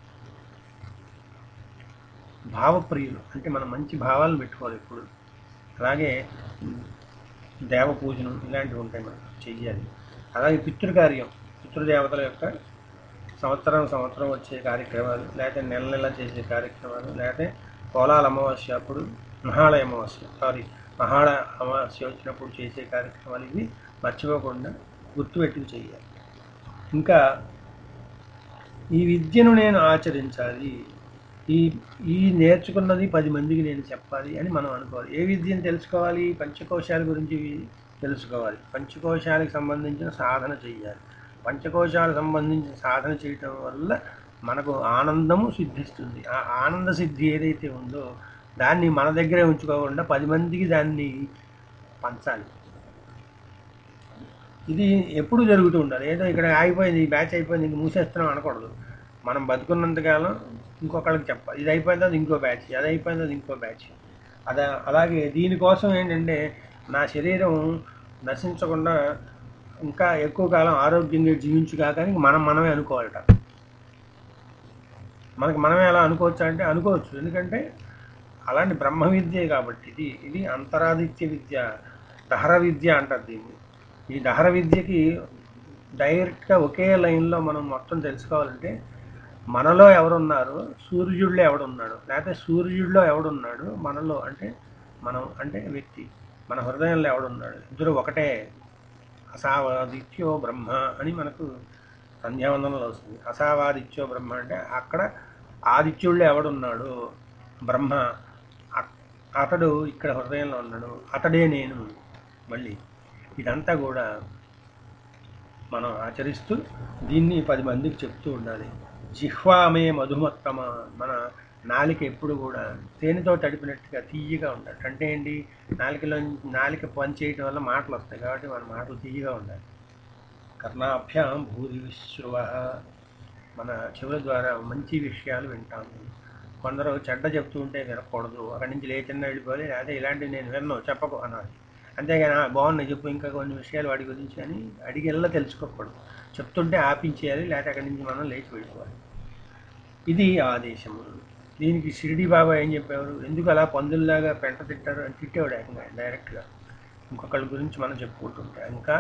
భావప్రియులు అంటే మనం మంచి భావాలను పెట్టుకోవాలి ఇప్పుడు అలాగే దేవ పూజను ఇలాంటివి ఉంటాయి మనం చెయ్యాలి అలాగే పితృకార్యం పితృదేవతల యొక్క సంవత్సరం సంవత్సరం వచ్చే కార్యక్రమాలు లేకపోతే నెల నెల చేసే కార్యక్రమాలు లేకపోతే పోలాల అమావాస్య అప్పుడు మహాళయ అమావాస్య సారీ మహాళ అమావాస్య వచ్చినప్పుడు చేసే కార్యక్రమాలు ఇవి మర్చిపోకుండా గుర్తుపెట్టుకు చేయాలి ఇంకా ఈ విద్యను నేను ఆచరించాలి ఈ ఈ నేర్చుకున్నది పది మందికి నేను చెప్పాలి అని మనం అనుకోవాలి ఏ విద్యను తెలుసుకోవాలి పంచకోశాల గురించి తెలుసుకోవాలి పంచకోశాలకు సంబంధించిన సాధన చేయాలి పంచకోశాలకు సంబంధించిన సాధన చేయటం వల్ల మనకు ఆనందము సిద్ధిస్తుంది ఆ ఆనంద సిద్ధి ఏదైతే ఉందో దాన్ని మన దగ్గరే ఉంచుకోకుండా పది మందికి దాన్ని పంచాలి ఇది ఎప్పుడు జరుగుతూ ఉండాలి ఏదో ఇక్కడ ఆగిపోయింది ఈ బ్యాచ్ అయిపోయింది ఇంక మూసేస్తున్నాం అనకూడదు మనం బతుకున్నంతకాలం ఇంకొకళ్ళకి చెప్పాలి ఇది అయిపోయిన తర్వాత ఇంకో బ్యాచ్ అది అయిపోయిన తర్వాత ఇంకో బ్యాచ్ అదా అలాగే దీనికోసం ఏంటంటే నా శరీరం నశించకుండా ఇంకా ఎక్కువ కాలం ఆరోగ్యంగా జీవించుగా కానీ మనం మనమే అనుకోవాలట మనకి మనమే ఎలా అనుకోవచ్చు అంటే అనుకోవచ్చు ఎందుకంటే అలాంటి బ్రహ్మ విద్యే కాబట్టి ఇది ఇది అంతరాదిత్య విద్య దహర విద్య అంటారు దీన్ని ఈ దహర విద్యకి డైరెక్ట్గా ఒకే లైన్లో మనం మొత్తం తెలుసుకోవాలంటే మనలో ఎవరున్నారు సూర్యుడిలో ఎవడున్నాడు లేకపోతే సూర్యుడిలో ఎవడున్నాడు మనలో అంటే మనం అంటే వ్యక్తి మన హృదయంలో ఎవడున్నాడు ఇద్దరు ఒకటే అసావాదిత్యో బ్రహ్మ అని మనకు సంధ్యావందనలో వస్తుంది అసావాదిత్యో బ్రహ్మ అంటే అక్కడ ఆదిత్యుడిలో ఎవడున్నాడు బ్రహ్మ అ- అతడు ఇక్కడ హృదయంలో ఉన్నాడు అతడే నేను మళ్ళీ ఇదంతా కూడా మనం ఆచరిస్తూ దీన్ని పది మందికి చెప్తూ ఉండాలి జిహ్వామే మధుమత్తమ మన నాలిక ఎప్పుడు కూడా తేనెతో తడిపినట్టుగా తీయగా ఉండాలి అంటే ఏంటి నాలికలో నాలిక పని చేయటం వల్ల మాటలు వస్తాయి కాబట్టి మన మాటలు తీయగా ఉండాలి కర్ణాభ్యాం భూరి విశ్రువ మన చెవుల ద్వారా మంచి విషయాలు వింటాము కొందరు చెడ్డ చెప్తూ ఉంటే వినకూడదు అక్కడి నుంచి లేచిన వెళ్ళిపోయి లేదా ఇలాంటివి నేను విన్నాను చెప్పకు అనాలి అంతేగాని "ఆ, బాగున్నాయి చెప్పు ఇంకా కొన్ని విషయాలు వాడి గురించి అని అడిగెల్లా తెలుసుకోకూడదు చెప్తుంటే ఆపించేయాలి లేకపోతే అక్కడి నుంచి మనం లేచి వెళ్ళిపోవాలి ఇది ఆదేశము దీనికి షిరిడి బాబా ఏం చెప్పేవారు ఎందుకు అలా పందుల్లాగా పెంట తిట్టారు అని తిట్టేవాడు ఏకంగా డైరెక్ట్గా ఇంకొకళ్ళ గురించి మనం చెప్పుకుంటుంటే ఇంకా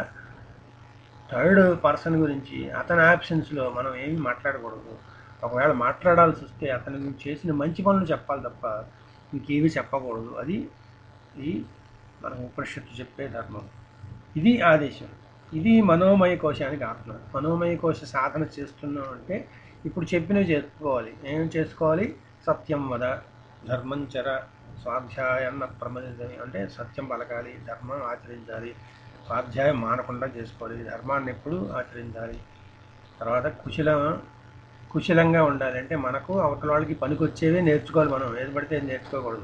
థర్డ్ పర్సన్ గురించి అతని ఆప్షన్స్లో మనం ఏమీ మాట్లాడకూడదు ఒకవేళ మాట్లాడాల్సి వస్తే అతని గురించి చేసిన మంచి పనులు చెప్పాలి తప్ప ఇంకేవి చెప్పకూడదు అది ఈ మన ఉపనిషత్తు చెప్పే ధర్మం ఇది ఆదేశం ఇది మనోమయ కోశానికి ఆత్మ మనోమయ కోశ సాధన చేస్తున్నాం అంటే ఇప్పుడు చెప్పినవి చేసుకోవాలి ఏం చేసుకోవాలి సత్యం వద ధర్మం చర స్వాధ్యాయాన్న ప్రమదించని అంటే సత్యం పలకాలి ధర్మం ఆచరించాలి స్వాధ్యాయం మానకుండా చేసుకోవాలి ధర్మాన్ని ఎప్పుడు ఆచరించాలి తర్వాత కుశలం కుశలంగా ఉండాలి అంటే మనకు అవతల వాళ్ళకి పనికొచ్చేవే నేర్చుకోవాలి మనం ఏది పడితే అది నేర్చుకోకూడదు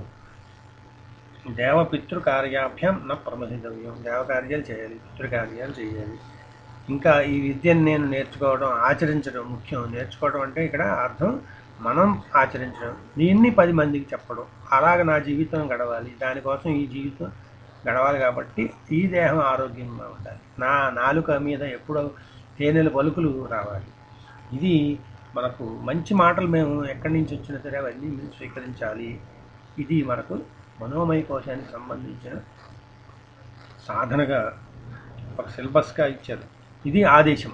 దేవ పితృ కార్యాభ్యం నా ప్రమదితవ్యం దేవకార్యాలు చేయాలి పితృకార్యాలు చేయాలి ఇంకా ఈ విద్యను నేను నేర్చుకోవడం ఆచరించడం ముఖ్యం నేర్చుకోవడం అంటే ఇక్కడ అర్థం మనం ఆచరించడం దీన్ని పది మందికి చెప్పడం అలాగ నా జీవితం గడవాలి దానికోసం ఈ జీవితం గడవాలి కాబట్టి ఈ దేహం ఆరోగ్యంగా ఉండాలి నా నాలుక మీద ఎప్పుడో తేనెల పలుకులు రావాలి ఇది మనకు మంచి మాటలు మేము ఎక్కడి నుంచి వచ్చినా సరే అవన్నీ మేము స్వీకరించాలి ఇది మనకు మనోమయ కోశానికి సంబంధించిన సాధనగా ఒక సిలబస్గా ఇచ్చారు ఇది ఆదేశం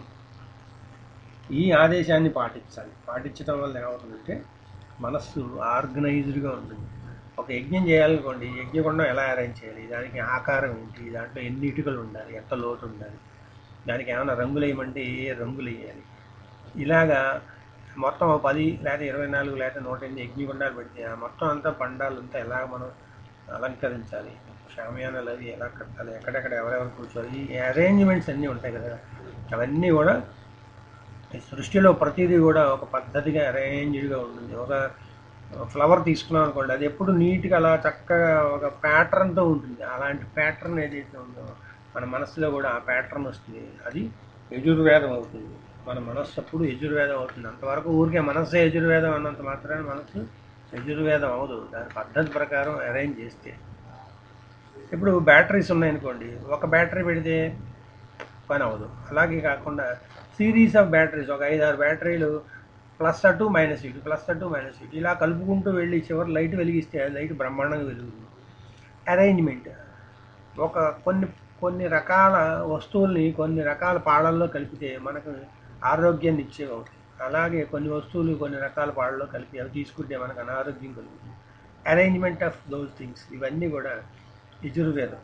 ఈ ఆదేశాన్ని పాటించాలి పాటించడం వల్ల ఏమవుతుందంటే మనస్సు ఆర్గనైజ్డ్గా ఉంటుంది ఒక యజ్ఞం చేయాలనుకోండి యజ్ఞగుండం ఎలా అరేంజ్ చేయాలి దానికి ఆకారం ఏంటి దాంట్లో ఎన్ని ఇటుకలు ఉండాలి ఎంత లోతు ఉండాలి దానికి ఏమైనా రంగులు వేయమంటే ఏ రంగులు వేయాలి ఇలాగా మొత్తం ఓ పది లేదా ఇరవై నాలుగు లేదా నూట ఎనిమిది యజ్ఞగుండాలు పెడితే ఆ మొత్తం అంతా పండాలంతా ఎలాగ మనం అలంకరించాలి షామియానాలు అవి ఎలా కట్టాలి ఎక్కడెక్కడ ఎవరెవరు కూర్చోవాలి ఈ అరేంజ్మెంట్స్ అన్నీ ఉంటాయి కదా అవన్నీ కూడా ఈ సృష్టిలో ప్రతిదీ కూడా ఒక పద్ధతిగా అరేంజ్డ్గా ఉంటుంది ఒక ఫ్లవర్ తీసుకున్నాం అనుకోండి అది ఎప్పుడు నీట్గా అలా చక్కగా ఒక ప్యాటర్న్తో ఉంటుంది అలాంటి ప్యాటర్న్ ఏదైతే ఉందో మన మనసులో కూడా ఆ ప్యాటర్న్ వస్తుంది అది యజుర్వేదం అవుతుంది మన మనస్సు అప్పుడు యజుర్వేదం అవుతుంది అంతవరకు ఊరికే మనస్సే యజుర్వేదం అన్నంత మాత్రాన మనసు యజుర్వేదం అవదు దాని పద్ధతి ప్రకారం అరేంజ్ చేస్తే ఇప్పుడు బ్యాటరీస్ ఉన్నాయనుకోండి ఒక బ్యాటరీ పెడితే పని అవ్వదు అలాగే కాకుండా సిరీస్ ఆఫ్ బ్యాటరీస్ ఒక ఐదు ఆరు బ్యాటరీలు ప్లస్ అటు మైనస్ ఇటు ప్లస్ అటు మైనస్ ఇటు ఇలా కలుపుకుంటూ వెళ్ళి చివరి లైట్ వెలిగిస్తే ఆ లైట్ బ్రహ్మాండంగా వెలుగుతుంది అరేంజ్మెంట్ ఒక కొన్ని కొన్ని రకాల వస్తువుల్ని కొన్ని రకాల పాడల్లో కలిపితే మనకు ఆరోగ్యాన్ని ఇచ్చేవి అవుతాయి అలాగే కొన్ని వస్తువులు కొన్ని రకాల పాడల్లో కలిపి అవి తీసుకుంటే మనకు అనారోగ్యం కలుగుతుంది అరేంజ్మెంట్ ఆఫ్ దోస్ థింగ్స్ ఇవన్నీ కూడా యజుర్వేదం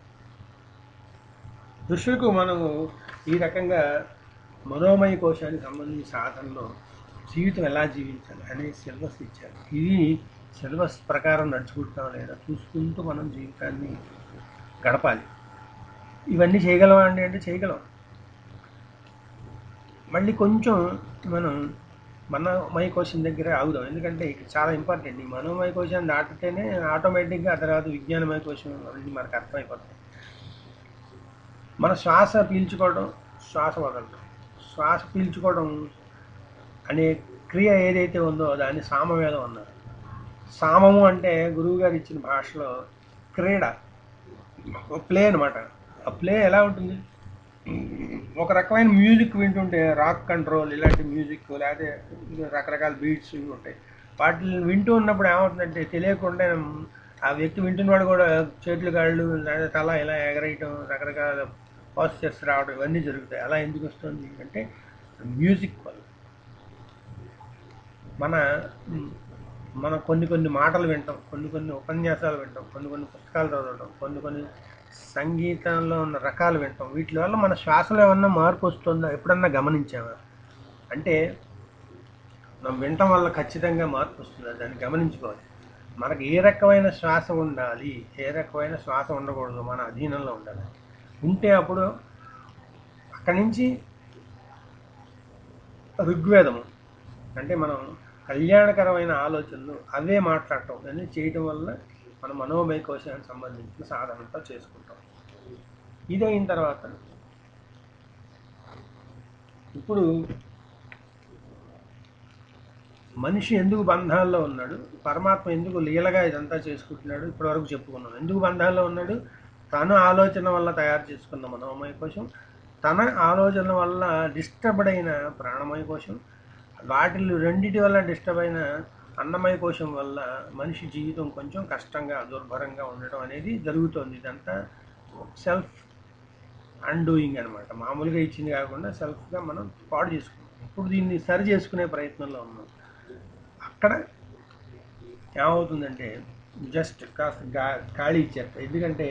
ఋషులకు మనము ఈ రకంగా మనోమయ కోశానికి సంబంధించిన సాధనలో జీవితం ఎలా జీవించాలి అనే సిలబస్ ఇచ్చారు ఇది సిలబస్ ప్రకారం నడుచుకుంటాం లేదా చూసుకుంటూ మనం జీవితాన్ని గడపాలి ఇవన్నీ చేయగలమా అండి అంటే చేయగలం మళ్ళీ కొంచెం మనం మనోమయ కోశం దగ్గర ఆగుదాం ఎందుకంటే ఇక్కడ చాలా ఇంపార్టెంట్ ఈ మనోమయ కోశాన్ని దాటితేనే ఆటోమేటిక్గా ఆ తర్వాత విజ్ఞానమయ కోశం అనేది మనకు అర్థమైపోతుంది మన శ్వాస పీల్చుకోవడం శ్వాస వదలడం శ్వాస పీల్చుకోవడం అనే క్రియ ఏదైతే ఉందో దాన్ని సామవేదం అన్నారు సామము అంటే గురువు గారు ఇచ్చిన భాషలో క్రీడ ఒక ప్లే అనమాట ఆ ప్లే ఎలా ఉంటుంది ఒక రకమైన మ్యూజిక్ వింటుంటే రాక్ కంట్రోల్ ఇలాంటి మ్యూజిక్ లేకపోతే ఇంకా రకరకాల బీట్స్ ఇవి ఉంటాయి వాటిని వింటూ ఉన్నప్పుడు ఏమవుతుందంటే తెలియకుండా ఆ వ్యక్తి వింటున్నవాడు కూడా చేతులు కాళ్ళు లేదా తల ఇలా ఎగరేయటం రకరకాల పాస్చర్స్ రావడం ఇవన్నీ జరుగుతాయి అలా ఎందుకు వస్తుంది అంటే మ్యూజిక్ వల్ల మన మన కొన్ని కొన్ని మాటలు వింటాం కొన్ని కొన్ని ఉపన్యాసాలు వింటాం కొన్ని కొన్ని పుస్తకాలు చదవడం కొన్ని కొన్ని సంగీతంలో ఉన్న రకాలు వింటాం వీటి వల్ల మన శ్వాసలో ఏమన్నా మార్పు వస్తుందా ఎప్పుడన్నా గమనించామా అంటే మనం వినటం వల్ల ఖచ్చితంగా మార్పు వస్తుందా దాన్ని గమనించుకోవాలి మనకు ఏ రకమైన శ్వాస ఉండాలి ఏ రకమైన శ్వాస ఉండకూడదు మన అధీనంలో ఉండాలి ఉంటే అప్పుడు అక్కడి నుంచి ఋగ్వేదము అంటే మనం కళ్యాణకరమైన ఆలోచనలు అవే మాట్లాడటం అనేది చేయటం వల్ల మన మనోమయ కోశానికి సంబంధించిన సాధనంతా చేసుకుంటాం ఇది అయిన తర్వాత ఇప్పుడు మనిషి ఎందుకు బంధాల్లో ఉన్నాడు పరమాత్మ ఎందుకు లీలగా ఇదంతా చేసుకుంటున్నాడు ఇప్పటివరకు చెప్పుకున్నాం ఎందుకు బంధాల్లో ఉన్నాడు తన ఆలోచన వల్ల తయారు చేసుకున్న మనోమయ కోశం తన ఆలోచన వల్ల డిస్టర్బ్డ్ అయిన ప్రాణమయ కోశం వాటిల్లో రెండిటి వల్ల డిస్టర్బ్ అయిన అన్నమయ కోశం వల్ల మనిషి జీవితం కొంచెం కష్టంగా దుర్భరంగా ఉండటం అనేది జరుగుతోంది ఇదంతా సెల్ఫ్ అన్డూయింగ్ అనమాట మామూలుగా ఇచ్చింది కాకుండా సెల్ఫ్గా మనం పాడు చేసుకుంటాం ఇప్పుడు దీన్ని సరి చేసుకునే ప్రయత్నంలో ఉన్నాం అక్కడ ఏమవుతుందంటే జస్ట్ కాస్త గా ఖాళీ ఇచ్చేస్తా ఎందుకంటే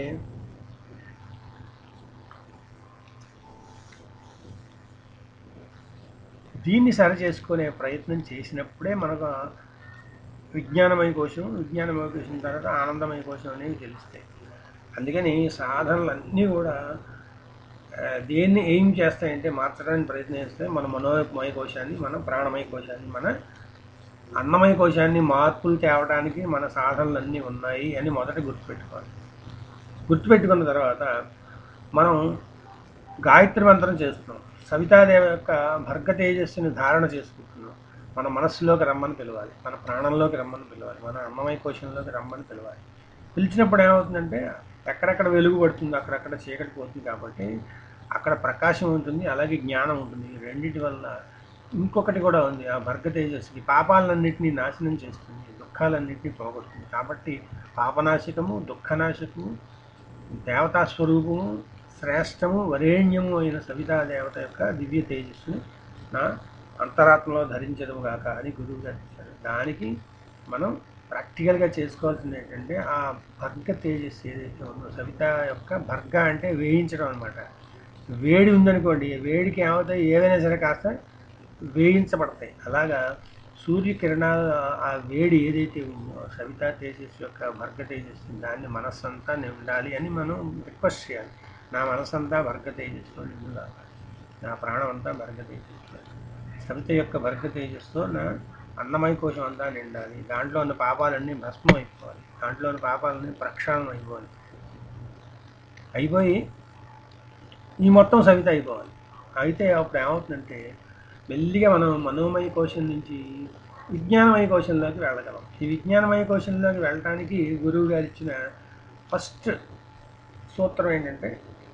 దీన్ని సరి చేసుకునే ప్రయత్నం చేసినప్పుడే మనకు విజ్ఞానమయ కోశం విజ్ఞానమయ కోశం తర్వాత ఆనందమయ కోశం అనేవి తెలుస్తాయి అందుకని సాధనలన్నీ కూడా ఆ, దేన్ని ఏం చేస్తాయంటే మార్చడానికి ప్రయత్నం చేస్తే మన మనోమయ కోశాన్ని మన ప్రాణమయ కోశాన్ని మన అన్నమయ కోశాన్ని మార్పులు తేవడానికి మన సాధనలన్నీ ఉన్నాయి అని మొదట గుర్తుపెట్టుకోవాలి గుర్తుపెట్టుకున్న తర్వాత మనం గాయత్రి మంత్రం చేస్తున్నాం సవితాదేవి యొక్క భర్గ తేజస్సుని ధారణ చేసుకుంటున్నాం మన మనస్సులోకి రమ్మని పిలవాలి మన ప్రాణంలోకి రమ్మని పిలవాలి మన అన్నమయ కోశంలోకి రమ్మని పిలవాలి పిలిచినప్పుడు ఏమవుతుందంటే ఎక్కడెక్కడ వెలుగు పడుతుంది అక్కడక్కడ చీకటి పోతుంది కాబట్టి అక్కడ ప్రకాశం ఉంటుంది అలాగే జ్ఞానం ఉంటుంది ఈ రెండిటి వల్ల ఇంకొకటి కూడా ఉంది ఆ భర్గ తేజస్సుకి పాపాలన్నింటినీ నాశనం చేస్తుంది దుఃఖాలన్నింటినీ పోగొడుతుంది కాబట్టి పాపనాశకము దుఃఖనాశకము దేవతా స్వరూపము శ్రేష్టము వరేణ్యము అయిన సవితా దేవత యొక్క దివ్య తేజస్సుని నా అంతరాత్మలో ధరించడం గాక అని గురువు గారు చెప్పారు దానికి మనం ప్రాక్టికల్గా చేసుకోవాల్సింది ఏంటంటే ఆ భర్గ తేజస్సు ఏదైతే ఉందో సవిత యొక్క భర్గ అంటే వేయించడం అనమాట వేడి ఉందనుకోండి వేడికి ఏమవుతాయి ఏవైనా సరే కాస్త వేయించబడతాయి అలాగా సూర్యకిరణాలు ఆ వేడి ఏదైతే ఉందో సవితా తేజస్సు యొక్క భర్గ తేజస్సు దాన్ని మనస్సంతా నిండాలి అని మనం రిక్వెస్ట్ చేయాలి నా మనస్సంతా భర్గ తేజస్సులో నిండుగా నా ప్రాణం అంతా భర్గ తేజస్సులో సవిత యొక్క భర్గ తేజస్సుతో నా అన్నమయ కోశం అంతా నిండాలి దాంట్లో ఉన్న పాపాలన్నీ భస్మం అయిపోవాలి దాంట్లో ఉన్న పాపాలన్నీ ప్రక్షాళన అయిపోవాలి అయిపోయి ఈ మొత్తం సవిత అయిపోవాలి అయితే అప్పుడు ఏమవుతుందంటే మెల్లిగా మనం మనోమయ కోశం నుంచి విజ్ఞానమయ కోశంలోకి వెళ్ళగలం ఈ విజ్ఞానమయ కోశంలోకి వెళ్ళడానికి గురువు గారు ఇచ్చిన ఫస్ట్ సూత్రం ఏంటంటే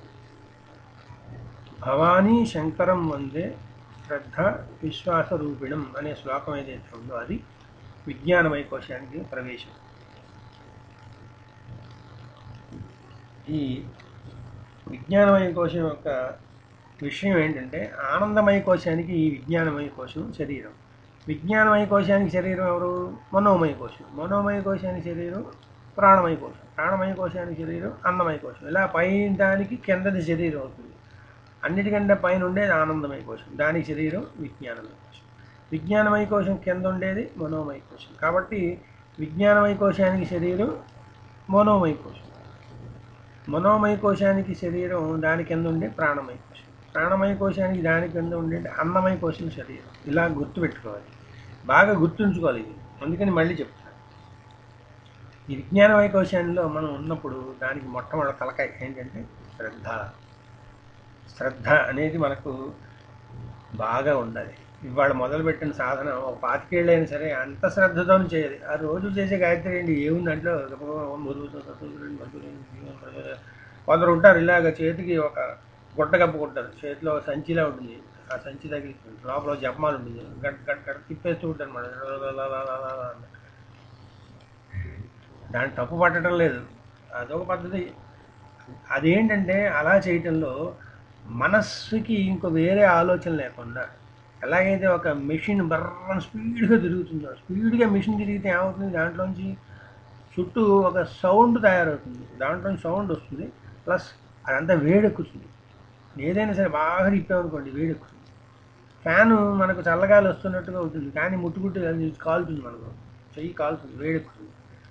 భవానీ శంకరం వందే శ్రద్ధ విశ్వాస రూపిణం అనే శ్లోకం ఏదైతే ఉందో అది విజ్ఞానమయ కోశానికి ప్రవేశం ఈ విజ్ఞానమయ కోశం యొక్క విషయం ఏంటంటే ఆనందమయ కోశానికి ఈ విజ్ఞానమయ కోశం శరీరం విజ్ఞానమయ కోశానికి శరీరం ఎవరు మనోమయ కోశం మనోమయ కోశానికి శరీరం ప్రాణమయ కోశం ప్రాణమయ కోశానికి శరీరం అన్నమయ కోశం ఇలా పై దానికి కిందది శరీరం అవుతుంది అన్నిటికంటే పైన ఉండేది ఆనందమయ కోశం దానికి శరీరం విజ్ఞానమయ కోశం విజ్ఞానమయ కోశం కింద ఉండేది మనోమయ కోశం కాబట్టి విజ్ఞానమయ కోశానికి శరీరం మనోమయ కోశం మనోమయ కోశానికి శరీరం దాని కింద ఉండే ప్రాణమయ కోశం ప్రాణమయ కోశానికి దాని కింద ఉండే అన్నమయ కోశం శరీరం ఇలా గుర్తుపెట్టుకోవాలి బాగా గుర్తుంచుకోవాలి ఇది అందుకని మళ్ళీ చెప్తాను ఈ విజ్ఞానమయ కోశాల్లో మనం ఉన్నప్పుడు దానికి మొట్టమొదటి తలకాయ ఏంటంటే శ్రద్ధ శ్రద్ధ అనేది మనకు బాగా ఉండాలి ఇవాళ మొదలుపెట్టిన సాధన ఒక పాతికేళ్ళైనా సరే అంత శ్రద్ధతో చేయాలి ఆ రోజు చేసే గాయత్రి ఏంటి ఏముంది అంటే కొందరు ఉంటారు ఇలాగ చేతికి ఒక గుడ్డ కప్పుకుంటారు చేతిలో ఒక సంచిలా ఉంటుంది ఆ సంచి తగిలి లోపల ఒక జపమాలు ఉంటుంది గట్ గట్ గట్ తిప్పేస్తూ ఉంటారు మన దాన్ని తప్పు పట్టడం లేదు అదొక పద్ధతి అదేంటంటే అలా చేయటంలో మనస్సుకి ఇంకో వేరే ఆలోచన లేకుండా ఎలాగైతే ఒక మెషిన్ బర్ర స్పీడ్గా తిరుగుతుందో స్పీడ్గా మెషిన్ తిరిగితే ఏమవుతుంది దాంట్లోంచి చుట్టూ ఒక సౌండ్ తయారవుతుంది దాంట్లో సౌండ్ వస్తుంది ప్లస్ అదంతా వేడెక్కుతుంది ఏదైనా సరే బాగా తిప్పామనుకోండి వేడెక్కుతుంది ఫ్యాను మనకు చల్లగాలి వస్తున్నట్టుగా అవుతుంది కానీ ముట్టుకుంటే అది కాలుతుంది మనకు చెయ్యి కాలుతుంది వేడెక్కుతుంది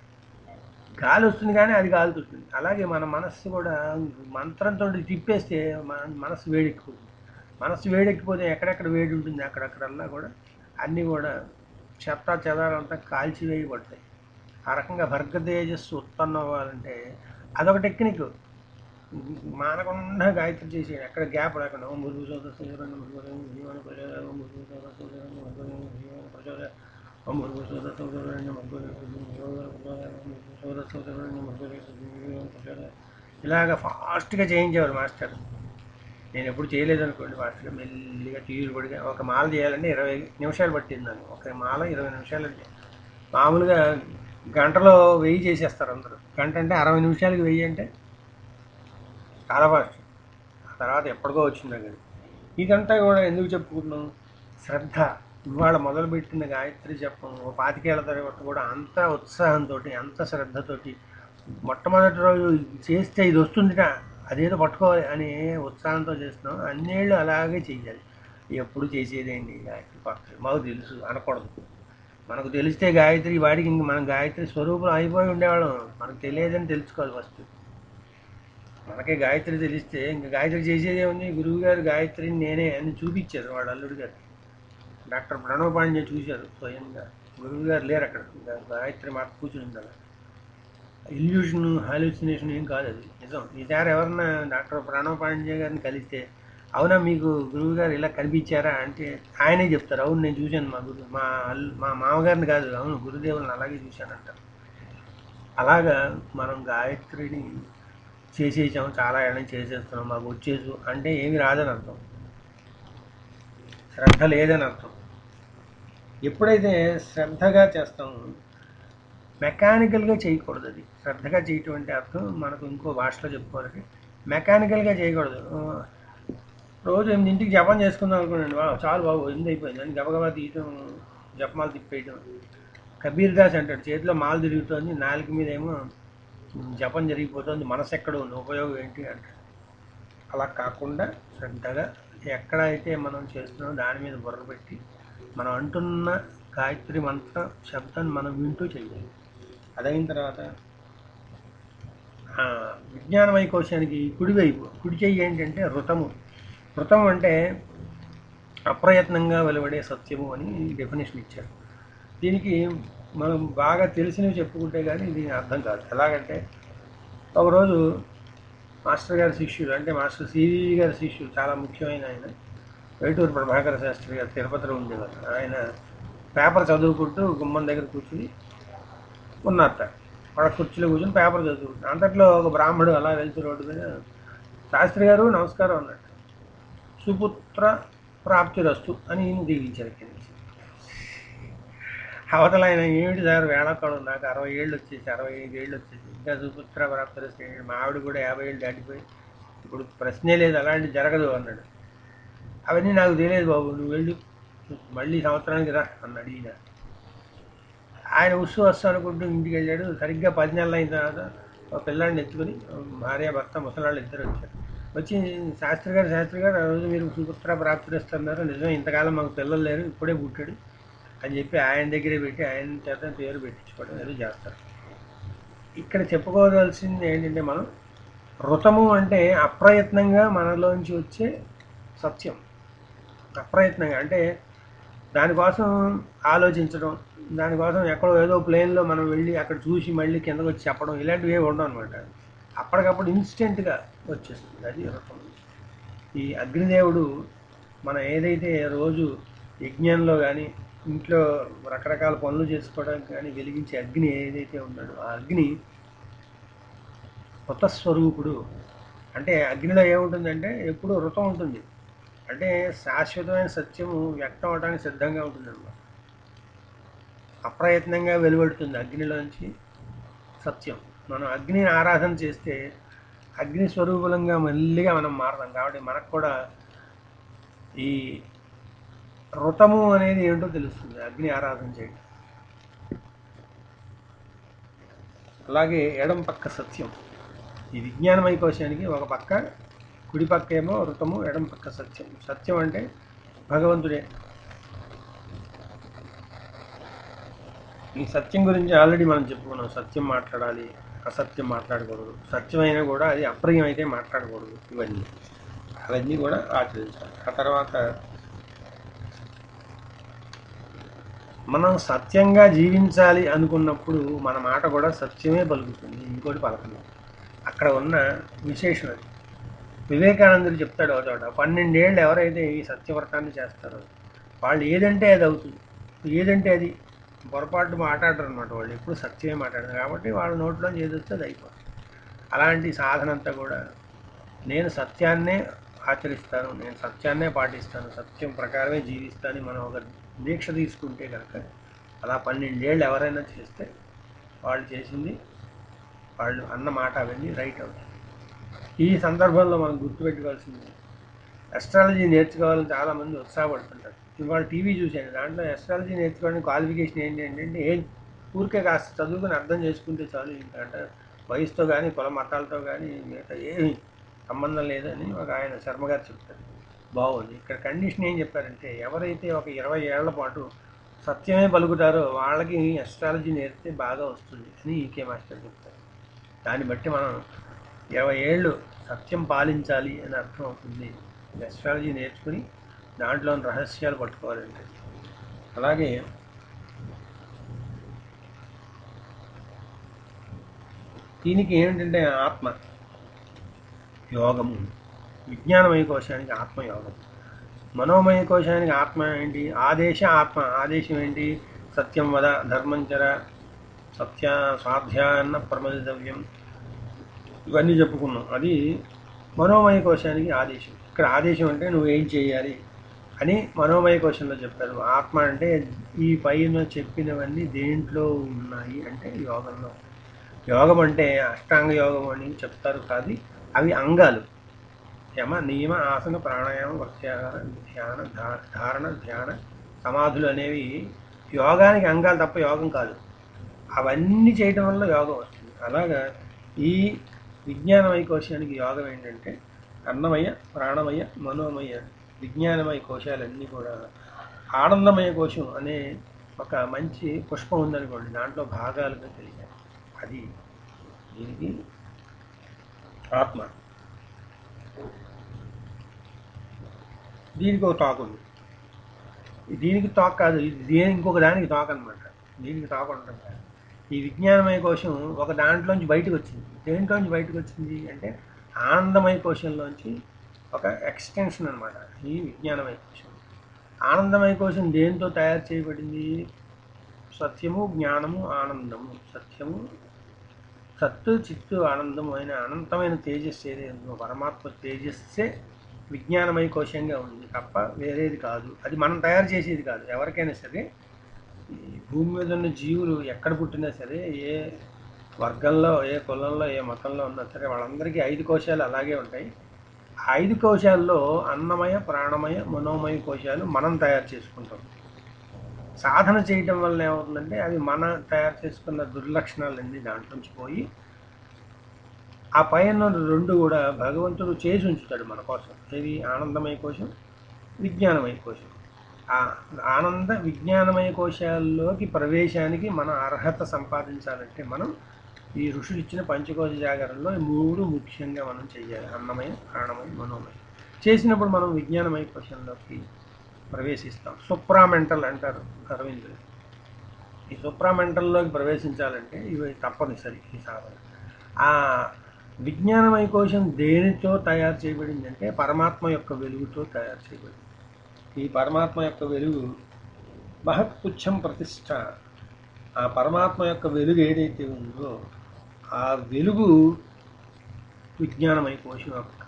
గాలి వస్తుంది కానీ అది కాలుతుంది అలాగే మన మనస్సు కూడా మంత్రంతో తిప్పేస్తే మన మనస్సు వేడెక్కిపోతుంది మనస్సు వేడెక్కిపోతే ఎక్కడెక్కడ వేడి ఉంటుంది అక్కడక్కడల్లా కూడా అన్నీ కూడా చెత్త చెదారంతా కాల్చివేయబడతాయి ఆ రకంగా భర్గ తేజస్సు ఉత్పన్నం అవ్వాలంటే అదొక టెక్నిక్ మానకుండా గాయత్రి చేసి ఎక్కడ గ్యాప్ లేకుండా ఓం గురు సోద సూర్యుడు మురుగు జీవన ప్రచోదయ ఓం గురు సోద సూర్యుడు మురుగు జీవన ప్రచోదయ ఓం గురు సోద సూర్యుడు మురుగు జీవన ప్రచోదయ ఓం గురు సోద సూర్యుడు మురుగు జీవన ప్రచోదయ ఇలాగ ఫాస్ట్గా చేయించేవారు మాస్టర్ నేను ఎప్పుడు చేయలేదు అనుకోండి ఫాస్ట్గా మెల్లిగా తీరుబడిగా ఒక మాల చేయాలంటే ఇరవై నిమిషాలు పట్టింది నాకు ఒక మాల ఇరవై నిమిషాలు అంటే మామూలుగా గంటలో వెయ్యి చేసేస్తారు అందరూ గంట అంటే అరవై నిమిషాలకి వెయ్యి అంటే చాలా ఫాస్ట్ ఆ తర్వాత ఎప్పటికో వచ్చింది కానీ ఇదంతా కూడా ఎందుకు చెప్పుకుంటున్నాం శ్రద్ధ ఇవాళ మొదలుపెట్టిన గాయత్రి జపం ఓ పాతికేళ్ల తర్వాత కూడా అంత ఉత్సాహంతో అంత శ్రద్ధతోటి మొట్టమొదటి రోజు చేస్తే ఇది వస్తుందిట అదేదో పట్టుకోవాలి అనే ఉత్సాహంతో చేస్తున్నాం అన్నేళ్ళు అలాగే చెయ్యాలి ఎప్పుడు చేసేదేంటి గాయత్రి పక్క మాకు తెలుసు అనకూడదు మనకు తెలిస్తే గాయత్రి వాడికి ఇంక మనం గాయత్రి స్వరూపం అయిపోయి ఉండేవాళ్ళం మనకు తెలియదని తెలుసుకోవాలి ఫస్ట్ మనకే గాయత్రి తెలిస్తే ఇంకా గాయత్రి చేసేది ఏముంది గురువు గారు గాయత్రిని నేనే అని చూపించారు వాడు అల్లుడు గారు డాక్టర్ ప్రణవ్ పాండే చూశారు స్వయంగా గురువు గారు లేరు అక్కడ గా- గాయత్రి మాకు కూర్చుని ఉండాలి ఇల్యూషన్ హాలుసినేషన్ ఏం కాదు అది నిజం ఈసారి ఎవరన్నా డాక్టర్ ప్రణవ్ పాండే గారిని కలిస్తే అవునా మీకు గురువు గారు ఇలా కనిపించారా అంటే ఆయనే చెప్తారు అవును నేను చూశాను మా గురు మా అల్లు మా మామగారిని కాదు అవును గురుదేవులను అలాగే చూశానంటారు అలాగా మనం గాయత్రిని చేసేసాం చాలా ఏళ్ళ నుంచి చేసేస్తున్నాం మాకు వచ్చేసు అంటే ఏమి రాదని అర్థం శ్రద్ధ లేదని అర్థం ఎప్పుడైతే శ్రద్ధగా చేస్తామో మెకానికల్గా చేయకూడదు అది శ్రద్ధగా చేయటం అంటే అర్థం మనకు ఇంకో భాషలో చెప్పుకోవాలంటే మెకానికల్గా చేయకూడదు ఆ, రోజు ఎనిమిదింటికి జపం చేసుకుందాం అనుకోండి వా చాలు బాబు ఎనిమిది అయిపోయింది అని గబగబా తీయటం జపమాలు తిప్పేయటం కబీర్ దాస్ అంటాడు చేతిలో మాలు తిరుగుతోంది నాలుగు మీద ఏమో జపం జరిగిపోతుంది మనసు ఎక్కడ ఉంది ఉపయోగం ఏంటి అంటాడు అలా కాకుండా శ్రద్ధగా ఎక్కడైతే మనం చేస్తున్నామో దాని మీద బుర్ర పెట్టి మనం అంటున్న గాయత్రి మంత్ర శబ్దాన్ని మనం వింటూ చేయాలి అదైన తర్వాత ఆ, విజ్ఞానమయ కోశానికి కుడివైపు కుడి చెయ్యి ఏంటంటే ఋతము ఋతం అంటే అప్రయత్నంగా వెలువడే సత్యము అని డెఫినేషన్ ఇచ్చారు దీనికి మనం బాగా తెలిసినవి చెప్పుకుంటే కానీ ఇది అర్థం కాదు ఎలాగంటే ఒకరోజు మాస్టర్ గారి శిష్యుడు అంటే మాస్టర్ సివి గారి శిష్యుడు చాలా ముఖ్యమైన ఆయన వేటూరు ప్రభాకర శాస్త్రి గారు తిరుపతిలో ఉండేవారు ఆయన పేపర్ చదువుకుంటూ గుమ్మం దగ్గర కూర్చుని ఉన్నారట వాడు కుర్చీలో కూర్చొని పేపర్ చదువుకుంటారు అంతట్లో ఒక బ్రాహ్మడు అలా వెళ్తూ రోడ్డు మీద శాస్త్రి గారు నమస్కారం అన్నట్టు సుపుత్ర ప్రాప్తిరస్తు అని ఈయన దీవించారు కింద నుంచి. అవతల ఆయన ఏమిటి సార్ వేళకోవడం నాకు అరవై ఏళ్ళు వచ్చేసి అరవై ఐదు ఏళ్ళు వచ్చేసి ఇంకా సుపుత్ర ప్రాప్తిరస్తు ఏంటి? మా ఆవిడ కూడా యాభై ఏళ్ళు దాటిపోయి ఇప్పుడు ప్రశ్నే లేదు అలాంటి జరగదు అన్నాడు అవన్నీ నాకు తెలియదు బాబు నువ్వు వెళ్ళి మళ్ళీ సంవత్సరానికి రా అన్నాడు ఈయన ఆయన ఉస్సు వస్తా అనుకుంటూ ఇంటికి వెళ్ళాడు సరిగ్గా పది నెలలు అయిన తర్వాత ఒక పిల్లాడిని ఎత్తుకుని భార్య భర్త ముసలాళ్ళు ఇద్దరు వచ్చారు వచ్చి శాస్త్రి గారు శాస్త్రి గారు ఆ రోజు మీరు సుపుత్ర ప్రాప్తిస్తున్నారు నిజమే ఇంతకాలం మాకు పిల్లలు లేరు ఇప్పుడే పుట్టాడు అని చెప్పి ఆయన దగ్గరే పెట్టి ఆయన చేత పేరు పెట్టించుకోవడం ఏదో చేస్తారు ఇక్కడ చెప్పుకోవాల్సింది ఏంటంటే మనం ఋతము అంటే అప్రయత్నంగా మనలోంచి వచ్చే సత్యం అప్రయత్నంగా అంటే దానికోసం ఆలోచించడం దానికోసం ఎక్కడో ఏదో ప్లేన్లో మనం వెళ్ళి అక్కడ చూసి మళ్ళీ కిందకు వచ్చి చెప్పడం ఇలాంటివి ఏమి ఉండవు అనమాట అప్పటికప్పుడు ఇన్స్టెంట్గా వచ్చేస్తుంది అది రథం ఈ అగ్నిదేవుడు మనం ఏదైతే రోజు యజ్ఞంలో కానీ ఇంట్లో రకరకాల పనులు చేసుకోవడానికి కానీ వెలిగించే అగ్ని ఏదైతే ఉన్నాడో ఆ అగ్ని స్వరూపుడు అంటే అగ్నిలో ఏముంటుందంటే ఎప్పుడూ ఋతం ఉంటుంది అంటే శాశ్వతమైన సత్యము వ్యక్తం అవడానికి సిద్ధంగా ఉంటుంది అనమాట అప్రయత్నంగా వెలువడుతుంది అగ్నిలోంచి సత్యం మనం అగ్నిని ఆరాధన చేస్తే అగ్ని స్వరూపులంగా మెల్లిగా మనం మారదాం కాబట్టి మనకు కూడా ఈ ఋతము అనేది ఏంటో తెలుస్తుంది అగ్ని ఆరాధన చేయడం అలాగే ఎడం పక్క సత్యం ఈ విజ్ఞానమయ కోశానికి ఒక పక్క కుడి పక్క ఏమో ఋతము ఎడం పక్క సత్యం సత్యం అంటే భగవంతుడే ఈ సత్యం గురించి ఆల్రెడీ మనం చెప్పుకున్నాం సత్యం మాట్లాడాలి అసత్యం మాట్లాడకూడదు సత్యమైనా కూడా అది అప్రియం అయితే మాట్లాడకూడదు ఇవన్నీ అవన్నీ కూడా ఆచరించాలి ఆ తర్వాత మనం సత్యంగా జీవించాలి అనుకున్నప్పుడు మన మాట కూడా సత్యమే పలుకుతుంది ఇంకోటి పలకదు అక్కడ ఉన్న విశేషం అది వివేకానందుడు చెప్తాడు ఒక చోట పన్నెండేళ్ళు ఎవరైతే ఈ సత్యవ్రతాన్ని చేస్తారో వాళ్ళు ఏదంటే అది అవుతుంది ఏదంటే అది పొరపాటు మాట్లాడరు అనమాట వాళ్ళు ఎప్పుడు సత్యమే మాట్లాడరు కాబట్టి వాళ్ళ నోట్లో ఏది వస్తే అది అయిపోతుంది అలాంటి సాధన అంతా కూడా నేను సత్యాన్నే ఆచరిస్తాను నేను సత్యాన్నే పాటిస్తాను సత్యం ప్రకారమే జీవిస్తాను మనం ఒక దీక్ష తీసుకుంటే కనుక అలా పన్నెండేళ్ళు ఎవరైనా చేస్తే వాళ్ళు చేసింది వాళ్ళు అన్న మాట అవన్నీ రైట్ అవుతాయి ఈ సందర్భంలో మనం గుర్తుపెట్టుకోవాల్సింది అస్ట్రాలజీ నేర్చుకోవాలని చాలామంది ఉత్సాహపడుతుంటారు ఇవాళ టీవీ చూశాను దాంట్లో అస్ట్రాలజీ నేర్చుకోవడానికి క్వాలిఫికేషన్ ఏంటి అంటే ఏం ఊరికే కాస్త చదువుకుని అర్థం చేసుకుంటే చాలు ఇంకా అంటే వయసుతో కానీ కుల మతాలతో కానీ మిగతా ఏమి సంబంధం లేదని ఒక ఆయన శర్మ గారు చెప్తారు బాగుంది ఇక్కడ కండిషన్ ఏం చెప్పారంటే ఎవరైతే ఒక ఇరవై ఏళ్ల పాటు సత్యమే పలుకుతారో వాళ్ళకి అస్ట్రాలజీ నేర్పితే బాగా వస్తుంది అని ఈకే మాస్టర్ చెప్తారు దాన్ని బట్టి మనం ఇరవై ఏళ్ళు సత్యం పాలించాలి అని అర్థం అవుతుంది అస్ట్రాలజీ నేర్చుకుని దాంట్లోని రహస్యాలు పట్టుకోవాలంటే అలాగే దీనికి ఏమిటంటే ఆత్మ యోగము విజ్ఞానమయ కోశానికి ఆత్మయోగం మనోమయ కోశానికి ఆత్మ ఏంటి ఆదేశ ఆత్మ ఆదేశం ఏంటి సత్యం వద ధర్మంచర సత్య స్వాధ్యాన్న ప్రమదితవ్యం ఇవన్నీ చెప్పుకున్నాం అది మనోమయ కోశానికి ఆదేశం ఇక్కడ ఆదేశం అంటే నువ్వు ఏం చేయాలి అని మనోమయ కోశంలో చెప్పారు ఆత్మ అంటే ఈ పైన చెప్పినవన్నీ దేంట్లో ఉన్నాయి అంటే యోగంలో యోగం అంటే అష్టాంగ యోగం అని చెప్తారు కాదు అవి అంగాలు యమ నియమ ఆసన ప్రాణాయామం ప్రత్యాహార ధ్యాన ధా- ధారణ ధ్యాన సమాధులు అనేవి యోగానికి అంగాలు తప్ప యోగం కాదు అవన్నీ చేయటం వల్ల యోగం వస్తుంది అలాగా ఈ విజ్ఞానమయ కోశానికి యోగం ఏంటంటే అన్నమయ ప్రాణమయ మనోమయ విజ్ఞానమయ కోశాలన్నీ కూడా ఆనందమయ కోశం అనే ఒక మంచి పుష్పం ఉందనుకోండి దాంట్లో భాగాలుగా తెలియాలి అది దీనికి ఆత్మ దీనికి ఒక తోక ఉంది దీనికి తోక కాదు ఇది దేని ఇంకొక దానికి తోక అనమాట దీనికి తోక ఉంటుంది ఈ విజ్ఞానమయ కోశం ఒక దాంట్లోంచి బయటకు వచ్చింది దేంట్లోంచి బయటకు వచ్చింది అంటే ఆనందమయ కోశంలోంచి ఒక ఎక్స్టెన్షన్ అనమాట ఈ విజ్ఞానమయ కోశం ఆనందమయ కోశం దేంతో తయారు చేయబడింది సత్యము జ్ఞానము ఆనందము సత్యము సత్తు చిత్తు ఆనందము అయిన అనంతమైన తేజస్సు ఏదైతే ఉందో పరమాత్మ తేజస్సే విజ్ఞానమయ కోశంగా ఉంది తప్ప వేరేది కాదు అది మనం తయారు చేసేది కాదు ఎవరికైనా సరే ఈ భూమి మీద ఉన్న జీవులు ఎక్కడ పుట్టినా సరే ఏ వర్గంలో ఏ కులంలో ఏ మతంలో ఉన్నా సరే వాళ్ళందరికీ ఐదు కోశాలు అలాగే ఉంటాయి ఆ ఐదు కోశాల్లో అన్నమయ ప్రాణమయ మనోమయ కోశాలు మనం తయారు చేసుకుంటాం సాధన చేయటం వల్ల ఏమవుతుందంటే అవి మన తయారు చేసుకున్న దుర్లక్షణాలన్నీ దాంట్లోంచి పోయి ఆ పైన రెండు కూడా భగవంతుడు చేసి ఉంచుతాడు మన కోసం ఏది ఆనందమయ కోశం విజ్ఞానమయ కోశం ఆ ఆనంద విజ్ఞానమయ కోశాల్లోకి ప్రవేశానికి మన అర్హత సంపాదించాలంటే మనం ఈ ఋషులు ఇచ్చిన పంచకోశ జాగరణలో ఈ మూడు ముఖ్యంగా మనం చెయ్యాలి అన్నమయ ప్రాణమయ మనోమయ చేసినప్పుడు మనం విజ్ఞానమయ కోశంలోకి ప్రవేశిస్తాం సుప్రామెంటల్ అంటారు అరవిందులు ఈ సుప్రామెంటల్లోకి ప్రవేశించాలంటే ఇవి తప్పనిసరి ఈ సాధన ఆ విజ్ఞానమయ కోశం దేనితో తయారు చేయబడిందంటే పరమాత్మ యొక్క వెలుగుతో తయారు చేయబడింది ఈ పరమాత్మ యొక్క వెలుగు మహత్పుచ్చం ప్రతిష్ట ఆ పరమాత్మ యొక్క వెలుగు ఏదైతే ఉందో ఆ వెలుగు విజ్ఞానమయ కోశం యొక్క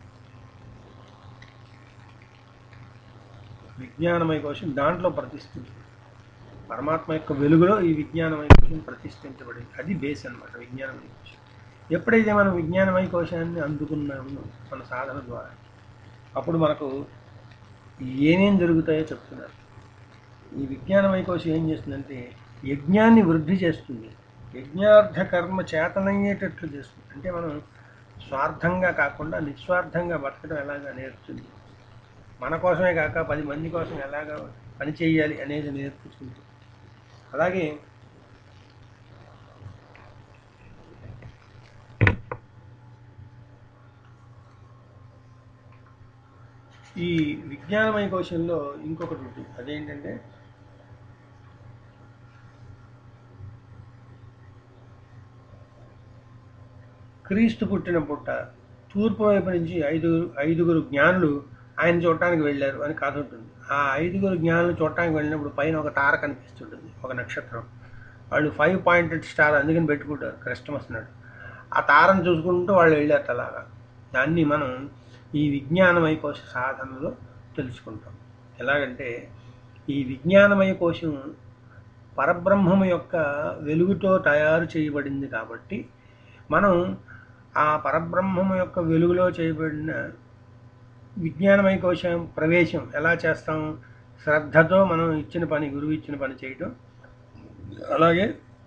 విజ్ఞానమయ కోశం దాంట్లో ప్రతిష్ఠించింది పరమాత్మ యొక్క వెలుగులో ఈ విజ్ఞానమయ కోశం ప్రతిష్ఠించబడింది అది బేస్ అన్నమాట విజ్ఞానమయ కోశం ఎప్పుడైతే మనం విజ్ఞానమయ కోశాన్ని అందుకున్నామో మన సాధన ద్వారా అప్పుడు మనకు ఏమేం జరుగుతాయో చెప్తున్నారు ఈ విజ్ఞానమయ కోశం ఏం చేస్తుందంటే యజ్ఞాన్ని వృద్ధి చేస్తుంది యజ్ఞార్థ కర్మ చేతనయ్యేటట్లు చేస్తుంది అంటే మనం స్వార్థంగా కాకుండా నిస్వార్థంగా బతకడం ఎలాగా నేర్పుతుంది మన కోసమే కాక పది మంది కోసం ఎలాగా పని చేయాలి అనేది నేర్పుతుంది అలాగే ఈ విజ్ఞానమయ కోశంలో ఇంకొకటి ఉంటుంది అదేంటంటే క్రీస్తు పుట్టిన పుట్ట తూర్పు వైపు నుంచి ఐదుగురు ఐదుగురు జ్ఞానులు ఆయన చూడటానికి వెళ్ళారు అని కథ ఉంటుంది ఆ ఐదుగురు జ్ఞానులు చూడటానికి వెళ్ళినప్పుడు పైన ఒక తార కనిపిస్తుంటుంది ఒక నక్షత్రం వాళ్ళు ఫైవ్ పాయింటెడ్ స్టార్ అందుకని పెట్టుకుంటారు క్రిస్టమస్ నాడు ఆ తారను చూసుకుంటూ వాళ్ళు వెళ్ళారు అలాగా దాన్ని మనం ఈ విజ్ఞానమయ కోశ సాధనలో తెలుసుకుంటాం ఎలాగంటే ఈ విజ్ఞానమయ కోశం పరబ్రహ్మము యొక్క వెలుగుతో తయారు చేయబడింది కాబట్టి మనం ఆ పరబ్రహ్మము యొక్క వెలుగులో చేయబడిన విజ్ఞానమయ కోశం ప్రవేశం ఎలా చేస్తాం శ్రద్ధతో మనం ఇచ్చిన పని గురువు ఇచ్చిన పని చేయటం అలాగే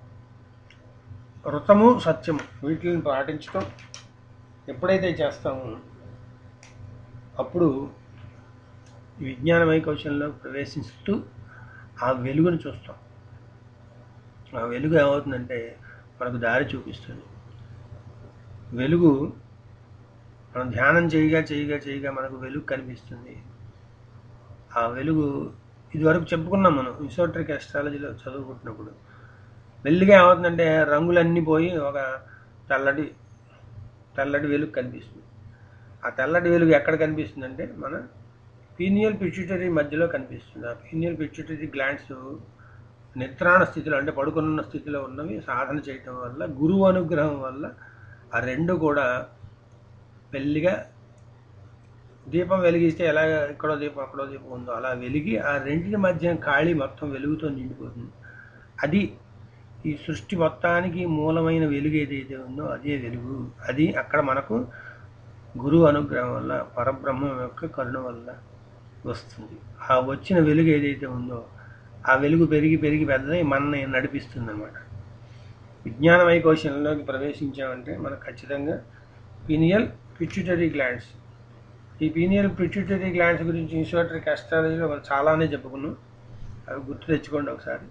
వృతము సత్యము వీటిని పాటించటం ఎప్పుడైతే చేస్తామో అప్పుడు ఈ విజ్ఞానమయ కౌశలంలో ప్రవేశిస్తూ ఆ వెలుగును చూస్తాం ఆ వెలుగు ఏమవుతుందంటే మనకు దారి చూపిస్తుంది వెలుగు మనం ధ్యానం చేయగా చేయగా చేయగా మనకు వెలుగు కనిపిస్తుంది ఆ వెలుగు ఇదివరకు చెప్పుకున్నాం మనం ఇసోట్రిక్ అస్ట్రాలజీలో చదువుకుంటున్నప్పుడు మెల్లిగా ఏమవుతుందంటే రంగులన్నీ పోయి ఒక తెల్లటి తెల్లటి వెలుగు కనిపిస్తుంది ఆ తెల్లటి వెలుగు ఎక్కడ కనిపిస్తుందంటే మన పీనియల్ పిచ్యుటరీ మధ్యలో కనిపిస్తుంది ఆ పీనియల్ పిచ్యుటరీ గ్లాండ్స్ నిద్రాణ స్థితిలో అంటే పడుకున్న స్థితిలో ఉన్నవి సాధన చేయటం వల్ల గురువు అనుగ్రహం వల్ల ఆ రెండు కూడా పెళ్ళిగా దీపం వెలిగిస్తే ఎలా ఇక్కడో దీపం అక్కడో దీపం ఉందో అలా వెలిగి ఆ రెండింటి మధ్య ఖాళీ మొత్తం వెలుగుతో నిండిపోతుంది అది ఈ సృష్టి మొత్తానికి మూలమైన వెలుగు ఏదైతే ఉందో అదే వెలుగు అది అక్కడ మనకు గురువు అనుగ్రహం వల్ల పరబ్రహ్మం యొక్క కరుణ వల్ల వస్తుంది ఆ వచ్చిన వెలుగు ఏదైతే ఉందో ఆ వెలుగు పెరిగి పెరిగి పెద్దదై మనల్ని నడిపిస్తుంది అనమాట విజ్ఞానమయ కోశంలోకి ప్రవేశించామంటే మనకు ఖచ్చితంగా పీనియల్ పిచ్యుటరీ గ్లాండ్స్ ఈ పీనియల్ పిచ్యుటరీ గ్లాండ్స్ గురించి ఇన్సోట్రిక్ అస్ట్రాలజీలో మనం చాలానే చెప్పుకున్నాం అవి గుర్తు తెచ్చుకోండి ఒకసారి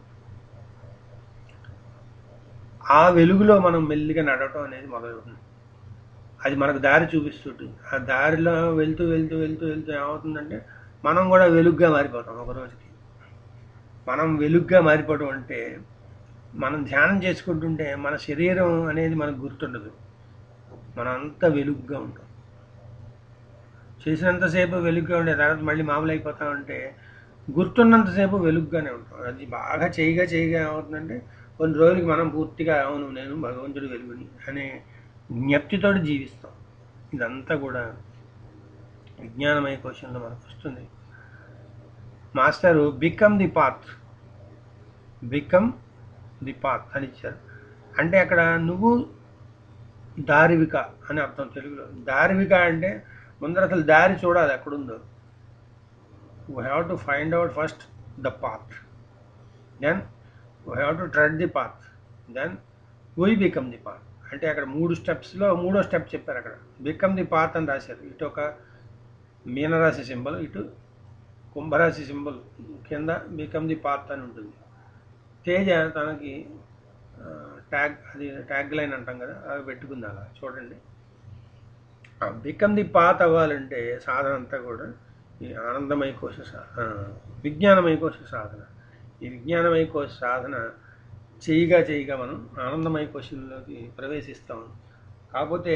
ఆ వెలుగులో మనం మెల్లిగా నడవటం అనేది మొదలవుతుంది అది మనకు దారి చూపిస్తుంటుంది ఆ దారిలో వెళ్తూ వెళ్తూ వెళ్తూ వెళ్తూ ఏమవుతుందంటే మనం కూడా వెలుగ్గా మారిపోతాం ఒక రోజుకి మనం వెలుగ్గా మారిపోవడం అంటే మనం ధ్యానం చేసుకుంటుంటే మన శరీరం అనేది మనకు గుర్తుండదు మనం అంతా వెలుగ్గా ఉంటాం చేసినంతసేపు వెలుగ్గా ఉండే తర్వాత మళ్ళీ మామూలు అయిపోతా ఉంటే గుర్తున్నంతసేపు వెలుగ్గానే ఉంటాం అది బాగా చేయగా చేయగా ఏమవుతుందంటే కొన్ని రోజులకి మనం పూర్తిగా అవును నేను భగవంతుడి వెలుగుని అనే జ్ఞప్తితో జీవిస్తాం ఇదంతా కూడా విజ్ఞానమయ కోశంలో మనకు వస్తుంది master become the path become the path అని ఇచ్చారు అంటే అక్కడ నువ్వు దారివిక అని అర్థం తెలుగులో దారివిక అంటే ముందర అసలు దారి చూడాలి ఎక్కడుందో we have to find out first the path then we have to tread the path then we become the path అంటే అక్కడ మూడు స్టెప్స్లో మూడో స్టెప్ చెప్పారు అక్కడ బికమ్ ది పాత్ అని రాశారు ఇటు ఒక మీనరాశి సింబల్ ఇటు కుంభరాశి సింబల్ కింద బికమ్ ది పాత్ అని ఉంటుంది తేజ తనకి ట్యాగ్ అది ట్యాగ్ లైన్ అంటాం కదా అవి పెట్టుకుంది అలా చూడండి బికమ్ ది పాత్ అవ్వాలంటే సాధన అంతా కూడా ఈ ఆనందమయ కోశ సా- ఆ, విజ్ఞానమయ కోశ సాధన ఈ విజ్ఞానమయ కోశ సాధన చేయగా చేయగా మనం ఆనందమయ కోశంలోకి ప్రవేశిస్తాం కాకపోతే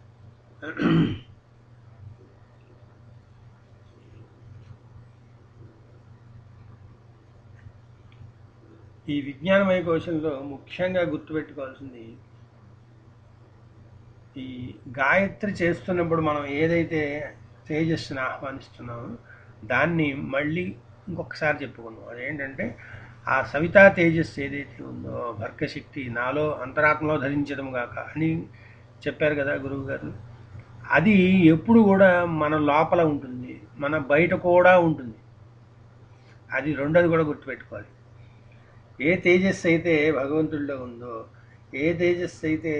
ఈ విజ్ఞానమయ కోశంలో ముఖ్యంగా గుర్తుపెట్టుకోవాల్సింది ఈ గాయత్రి చేస్తున్నప్పుడు మనం ఏదైతే తేజస్సుని ఆహ్వానిస్తున్నామో దాన్ని మళ్ళీ ఇంకొకసారి చెప్పుకున్నాం అదేంటంటే ఆ సవితా తేజస్సు ఏదైతే ఉందో భర్గశక్తి నాలో అంతరాత్మలో ధరించడం గాక అని చెప్పారు కదా గురువు గారు అది ఎప్పుడు కూడా మన లోపల ఉంటుంది మన బయట కూడా ఉంటుంది అది రెండోది కూడా గుర్తుపెట్టుకోవాలి ఏ తేజస్సు అయితే భగవంతుడిలో ఉందో ఏ తేజస్సు అయితే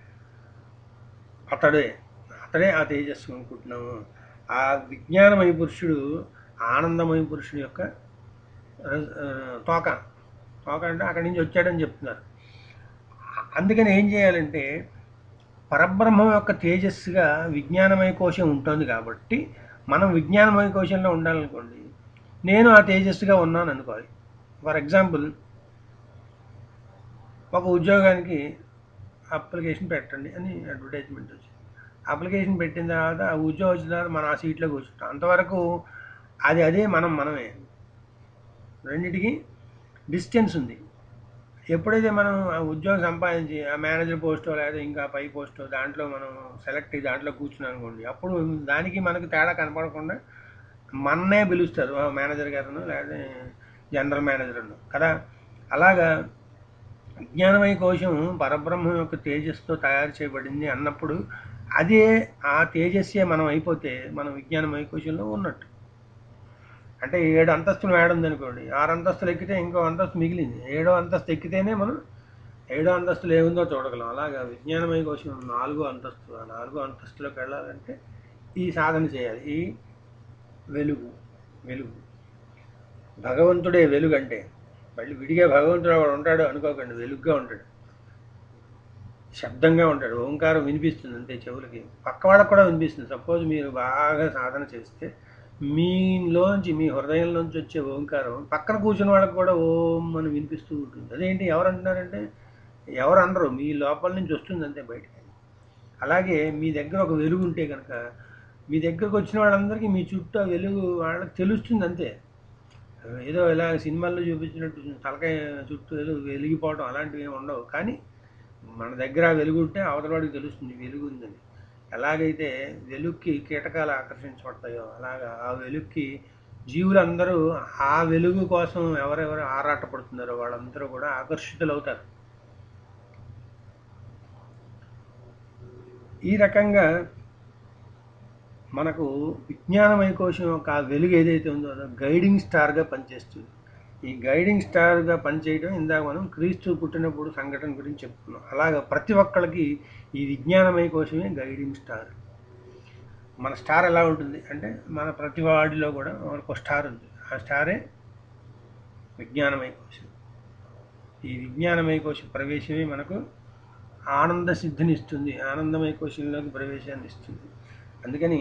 అతడే అతడే ఆ తేజస్సు అనుకుంటున్నాము ఆ విజ్ఞానమయ పురుషుడు ఆనందమయ పురుషుడు యొక్క ఆ, తోక తోక అంటే అక్కడి నుంచి వచ్చాడని చెప్తున్నారు అందుకని ఏం చేయాలంటే పరబ్రహ్మం యొక్క తేజస్సుగా విజ్ఞానమయ కోశం ఉంటుంది కాబట్టి మనం విజ్ఞానమయ కోశంలో ఉండాలనుకోండి నేను ఆ తేజస్సుగా ఉన్నాను అనుకోవాలి ఫర్ ఎగ్జాంపుల్ ఒక ఉద్యోగానికి అప్లికేషన్ పెట్టండి అని అడ్వర్టైజ్మెంట్ వచ్చింది అప్లికేషన్ పెట్టిన తర్వాత ఆ ఉద్యోగం వచ్చిన తర్వాత మనం ఆ సీట్లో కూర్చుంటాం అంతవరకు అది అదే మనం మనమే రెండిటికి డిస్టెన్స్ ఉంది ఎప్పుడైతే మనం ఆ ఉద్యోగం సంపాదించి ఆ మేనేజర్ పోస్టో లేదా ఇంకా పై పోస్టో దాంట్లో మనం సెలెక్ట్ అయ్యి దాంట్లో కూర్చున్నాం అనుకోండి అప్పుడు దానికి మనకి తేడా కనపడకుండా మన్నే పిలుస్తారు ఆ మేనేజర్ గారును లేదా జనరల్ మేనేజర్ను కదా అలాగా విజ్ఞానమయ కోశం పరబ్రహ్మం యొక్క తేజస్సుతో తయారు చేయబడింది అన్నప్పుడు అదే ఆ తేజస్సే మనం అయిపోతే మనం విజ్ఞానమయ కోశంలో ఉన్నట్టు అంటే ఏడు అంతస్తులు మేడ ఉందనుకోండి ఆరు అంతస్తులు ఎక్కితే ఇంకో అంతస్తు మిగిలింది ఏడో అంతస్తు ఎక్కితేనే మనం ఏడో అంతస్తులు ఏముందో చూడగలం అలాగా విజ్ఞానమయ కోశం నాలుగో అంతస్తు ఆ నాలుగో అంతస్తులోకి వెళ్ళాలంటే ఈ సాధన చేయాలి ఈ వెలుగు వెలుగు భగవంతుడే వెలుగు అంటే మళ్ళీ విడిగా భగవంతుడు వాడు ఉంటాడు అనుకోకండి వెలుగ్గా ఉంటాడు శబ్దంగా ఉంటాడు ఓంకారం వినిపిస్తుంది అంతే చెవులకి పక్క వాళ్ళకి కూడా వినిపిస్తుంది సపోజ్ మీరు బాగా సాధన చేస్తే మీలోంచి మీ హృదయంలోంచి వచ్చే ఓంకారం పక్కన కూర్చున్న వాళ్ళకి కూడా ఓం అని వినిపిస్తూ ఉంటుంది అదేంటి ఎవరు అంటున్నారంటే ఎవరు అనరు మీ లోపల నుంచి వస్తుంది అంతే బయటికి అలాగే మీ దగ్గర ఒక వెలుగు ఉంటే కనుక మీ దగ్గరకు వచ్చిన వాళ్ళందరికీ మీ చుట్టూ ఆ వెలుగు వాళ్ళకి తెలుస్తుంది అంతే ఏదో ఇలా సినిమాల్లో చూపించినట్టు తలకాయ చుట్టూ ఏదో వెలిగిపోవడం అలాంటివి ఏమి ఉండవు కానీ మన దగ్గర ఆ వెలుగు ఉంటే అవతల వాడికి తెలుస్తుంది వెలుగు ఉందని ఎలాగైతే వెలుగుకి కీటకాలు ఆకర్షించబడతాయో అలాగా ఆ వెలుగుకి జీవులందరూ ఆ వెలుగు కోసం ఎవరెవరు ఆరాటపడుతున్నారో వాళ్ళందరూ కూడా ఆకర్షితులు అవుతారు ఈ రకంగా మనకు విజ్ఞానమయ కోశం యొక్క ఆ వెలుగు ఏదైతే ఉందో అది గైడింగ్ స్టార్గా పనిచేస్తుంది ఈ గైడింగ్ స్టార్గా పనిచేయడం ఇందాక మనం క్రీస్తు పుట్టినప్పుడు సంఘటన గురించి చెప్పుకున్నాం అలాగా ప్రతి ఒక్కళ్ళకి ఈ విజ్ఞానమయ కోశమే గైడింగ్ స్టార్ మన స్టార్ ఎలా ఉంటుంది అంటే మన ప్రతి వాడిలో కూడా మనకు ఒక స్టార్ ఉంది ఆ స్టారే విజ్ఞానమయ కోశం ఈ విజ్ఞానమయ కోశ ప్రవేశమే మనకు ఆనంద సిద్ధిని ఇస్తుంది ఆనందమయ కోశంలోకి ప్రవేశాన్ని ఇస్తుంది అందుకని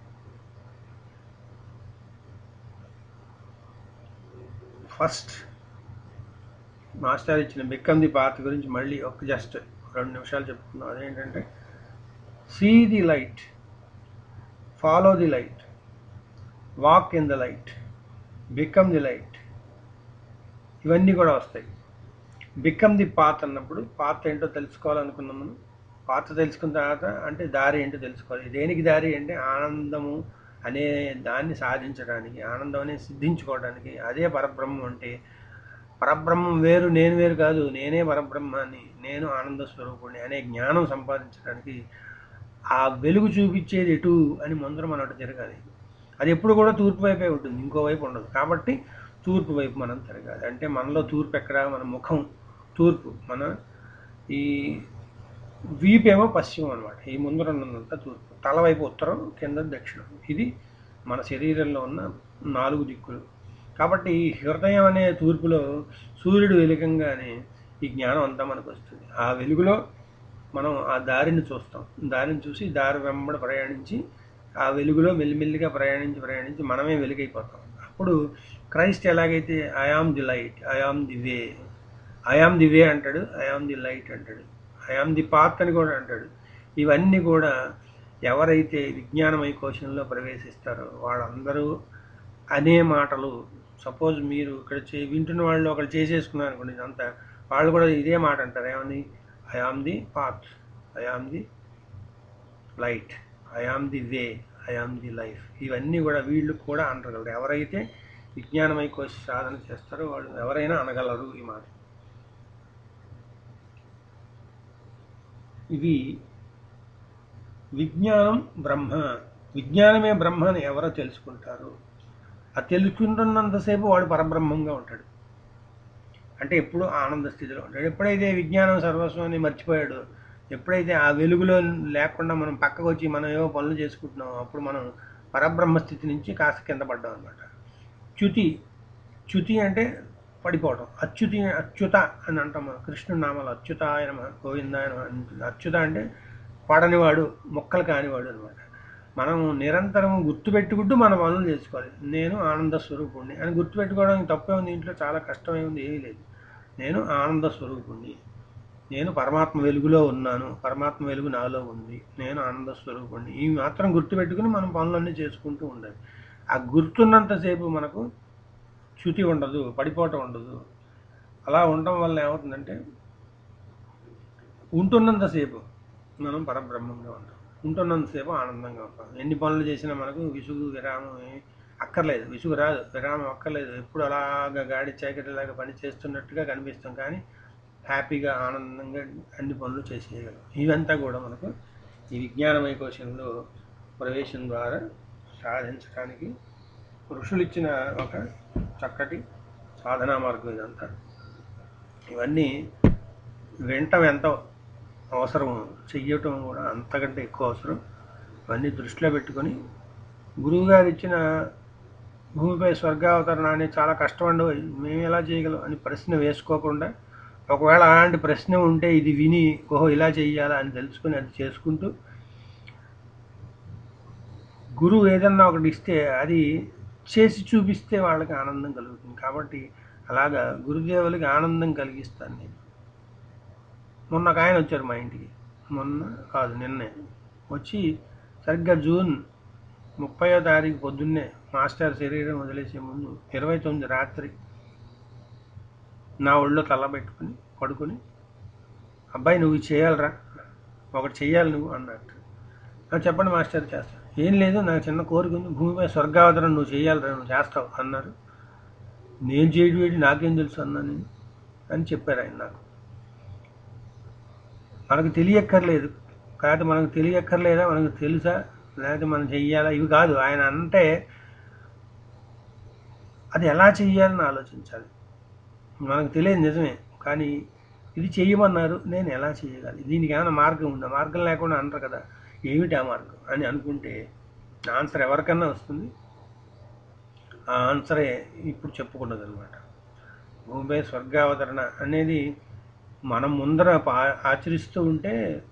ఫస్ట్ మాస్టర్ ఇచ్చిన బిక్కమ్ ది పాత్ గురించి మళ్ళీ ఒక జస్ట్ రెండు నిమిషాలు చెప్పుకున్నాం అదేంటంటే see the light follow the light walk in the light become the light ఇవన్నీ కూడా వస్తాయి బికమ్ ది పాత్ అన్నప్పుడు పాత్ ఏంటో తెలుసుకోవాలనుకున్నాం మనం పాత తెలుసుకున్న తర్వాత అంటే దారి ఏంటో తెలుసుకోవాలి దేనికి దారి అంటే ఆనందము అనే దాన్ని సాధించడానికి ఆనందం అనేది సిద్ధించుకోవడానికి అదే పరబ్రహ్మం అంటే పరబ్రహ్మం వేరు నేను వేరు కాదు నేనే పరబ్రహ్మాన్ని నేను ఆనంద స్వరూపుణ్ణి అనే జ్ఞానం సంపాదించడానికి ఆ వెలుగు చూపించేది ఎటు అని ముందర మనం అటు తిరగాలి అది ఎప్పుడు కూడా తూర్పు వైపే ఉంటుంది ఇంకో వైపు ఉండదు కాబట్టి తూర్పు వైపు మనం తిరగాలి అంటే మనలో తూర్పు ఎక్కడ మన ముఖం తూర్పు మన ఈ వీపేమో పశ్చిమం అనమాట ఈ ముందర ఉన్నదంతా తూర్పు తల వైపు ఉత్తరం కింద దక్షిణం ఇది మన శరీరంలో ఉన్న నాలుగు దిక్కులు కాబట్టి ఈ హృదయం అనే తూర్పులో సూర్యుడు వెలుగంగానే ఈ జ్ఞానం అంతా మనకు వస్తుంది ఆ వెలుగులో మనం ఆ దారిని చూస్తాం దారిని చూసి దారి వెంబడి ప్రయాణించి ఆ వెలుగులో మెల్లిమెల్లిగా ప్రయాణించి ప్రయాణించి మనమే వెలుగైపోతాం అప్పుడు క్రైస్ట్ ఎలాగైతే I am the light I am the way I am the way అంటాడు ఐఆమ్ ది లైట్ అంటాడు ఐఆమ్ ది పాత్ అని కూడా అంటాడు ఇవన్నీ కూడా ఎవరైతే విజ్ఞానమయ కోశంలో ప్రవేశిస్తారో వాళ్ళందరూ అనే మాటలు సపోజ్ మీరు ఇక్కడ చే వింటున్న వాళ్ళు ఒకరు చేసేసుకున్నారు అనుకోండి ఇదంతా వాళ్ళు కూడా ఇదే మాట అంటారు ఏమని I am the path I am the light I am the way I am the life ఇవన్నీ కూడా వీళ్ళు కూడా అనగలరు ఎవరైతే విజ్ఞానమయ కోశ సాధన చేస్తారో వాళ్ళు ఎవరైనా అనగలరు ఈ మాట ఇవి విజ్ఞానం బ్రహ్మ విజ్ఞానమే బ్రహ్మ అని ఎవరో తెలుసుకుంటారు ఆ తెలుసుకుంటున్నంతసేపు వాడు పరబ్రహ్మంగా ఉంటాడు అంటే ఎప్పుడు ఆనంద స్థితిలో ఉంటాడు ఎప్పుడైతే విజ్ఞానం సర్వస్వం అని మర్చిపోయాడు ఎప్పుడైతే ఆ వెలుగులో లేకుండా మనం పక్కకు వచ్చి మనం ఏవో పనులు చేసుకుంటున్నాం అప్పుడు మనం పరబ్రహ్మ స్థితి నుంచి కాస్త కింద పడ్డాం అనమాట చ్యుతి చ్యుతి అంటే పడిపోవడం అచ్యుతి అచ్యుత అని అంటాం మనం కృష్ణుడి నామాలు అచ్యుత ఆయన గోవింద ఆయన అచ్యుత అంటే పడనివాడు మొక్కలు కానివాడు అనమాట మనం నిరంతరం గుర్తుపెట్టుకుంటూ మన పనులు చేసుకోవాలి నేను ఆనంద స్వరూపుణ్ణి అని గుర్తుపెట్టుకోవడానికి తప్పే ఉంది ఇంట్లో చాలా కష్టమే ఉంది ఏమీ లేదు నేను ఆనంద స్వరూపుణ్ణి నేను పరమాత్మ వెలుగులో ఉన్నాను పరమాత్మ వెలుగు నాలో ఉంది నేను ఆనంద స్వరూపుణ్ణి ఇవి మాత్రం గుర్తుపెట్టుకుని మనం పనులన్నీ చేసుకుంటూ ఉండాలి ఆ గుర్తున్నంతసేపు మనకు చ్యుతి ఉండదు పడిపోవటం ఉండదు అలా ఉండడం వల్ల ఏమవుతుందంటే ఉంటున్నంతసేపు మనం పరబ్రహ్మంగా ఉంటాం ఉంటున్నంతసేపు ఆనందంగా ఉంటాం ఎన్ని పనులు చేసినా మనకు విసుగు విరామం ఏమీ అక్కర్లేదు విసుగు రాదు విరామం అక్కర్లేదు ఎప్పుడు అలాగా గాడి చీకటిలాగా పని చేస్తున్నట్టుగా కనిపిస్తాం కానీ హ్యాపీగా ఆనందంగా అన్ని పనులు చేసేయగలం ఇవంతా కూడా మనకు ఈ విజ్ఞానమయ కోశంలో ప్రవేశం ద్వారా సాధించడానికి ఋషులు ఇచ్చిన ఒక చక్కటి సాధనా మార్గం ఇదంతా ఇవన్నీ వినటం ఎంత అవసరం చెయ్యటం కూడా అంతకంటే ఎక్కువ అవసరం ఇవన్నీ దృష్టిలో పెట్టుకొని గురువుగారు ఇచ్చిన భూమిపై స్వర్గావతరణ అనేది చాలా కష్టం అండి మేము ఎలా చేయగలం అని ప్రశ్న వేసుకోకుండా ఒకవేళ అలాంటి ప్రశ్న ఉంటే ఇది విని ఓహో ఇలా చెయ్యాలా అని తెలుసుకుని అది చేసుకుంటూ గురువు ఏదన్నా ఒకటి ఇస్తే అది చేసి చూపిస్తే వాళ్ళకి ఆనందం కలుగుతుంది కాబట్టి అలాగా గురుదేవులకి ఆనందం కలిగిస్తాను నేను మొన్న ఒక ఆయన వచ్చారు మా ఇంటికి మొన్న కాదు నిన్నే వచ్చి సరిగ్గా జూన్ ముప్పయో తారీఖు పొద్దున్నే మాస్టర్ శరీరం వదిలేసే ముందు ఇరవై తొమ్మిది రాత్రి నా ఒళ్ళో తలబెట్టుకుని పడుకొని అబ్బాయి నువ్వు ఇది చేయాలరా ఒకటి చెయ్యాలి నువ్వు అన్నట్టు "ఆ, చెప్పండి మాస్టర్ చేస్తాను ఏం లేదు నాకు చిన్న కోరిక ఉంది భూమిపై స్వర్గావతరం నువ్వు చేయాలిరా నువ్వు చేస్తావు అన్నారు నేను చేయడం ఏంటి నాకేం తెలుసు అన్నాను నేను అని చెప్పారు ఆయన నాకు మనకు తెలియక్కర్లేదు కాదు మనకు తెలియక్కర్లేదా మనకు తెలుసా లేకపోతే మనం చెయ్యాలా ఇవి కాదు ఆయన అంటే అది ఎలా చెయ్యాలని ఆలోచించాలి మనకు తెలియదు నిజమే కానీ ఇది చెయ్యమన్నారు నేను ఎలా చేయగలను దీనికి ఏమైనా మార్గం ఉందా మార్గం లేకుండా అంటారు కదా ఏమిటి ఆ మార్గం అని అనుకుంటే ఆన్సర్ ఎవరికన్నా వస్తుంది ఆ ఆన్సరే ఇప్పుడు చెప్పుకున్నది అనమాట భూమిపై స్వర్గావతరణ అనేది మనం ముందర పా- ఆచరిస్తూ ఉంటే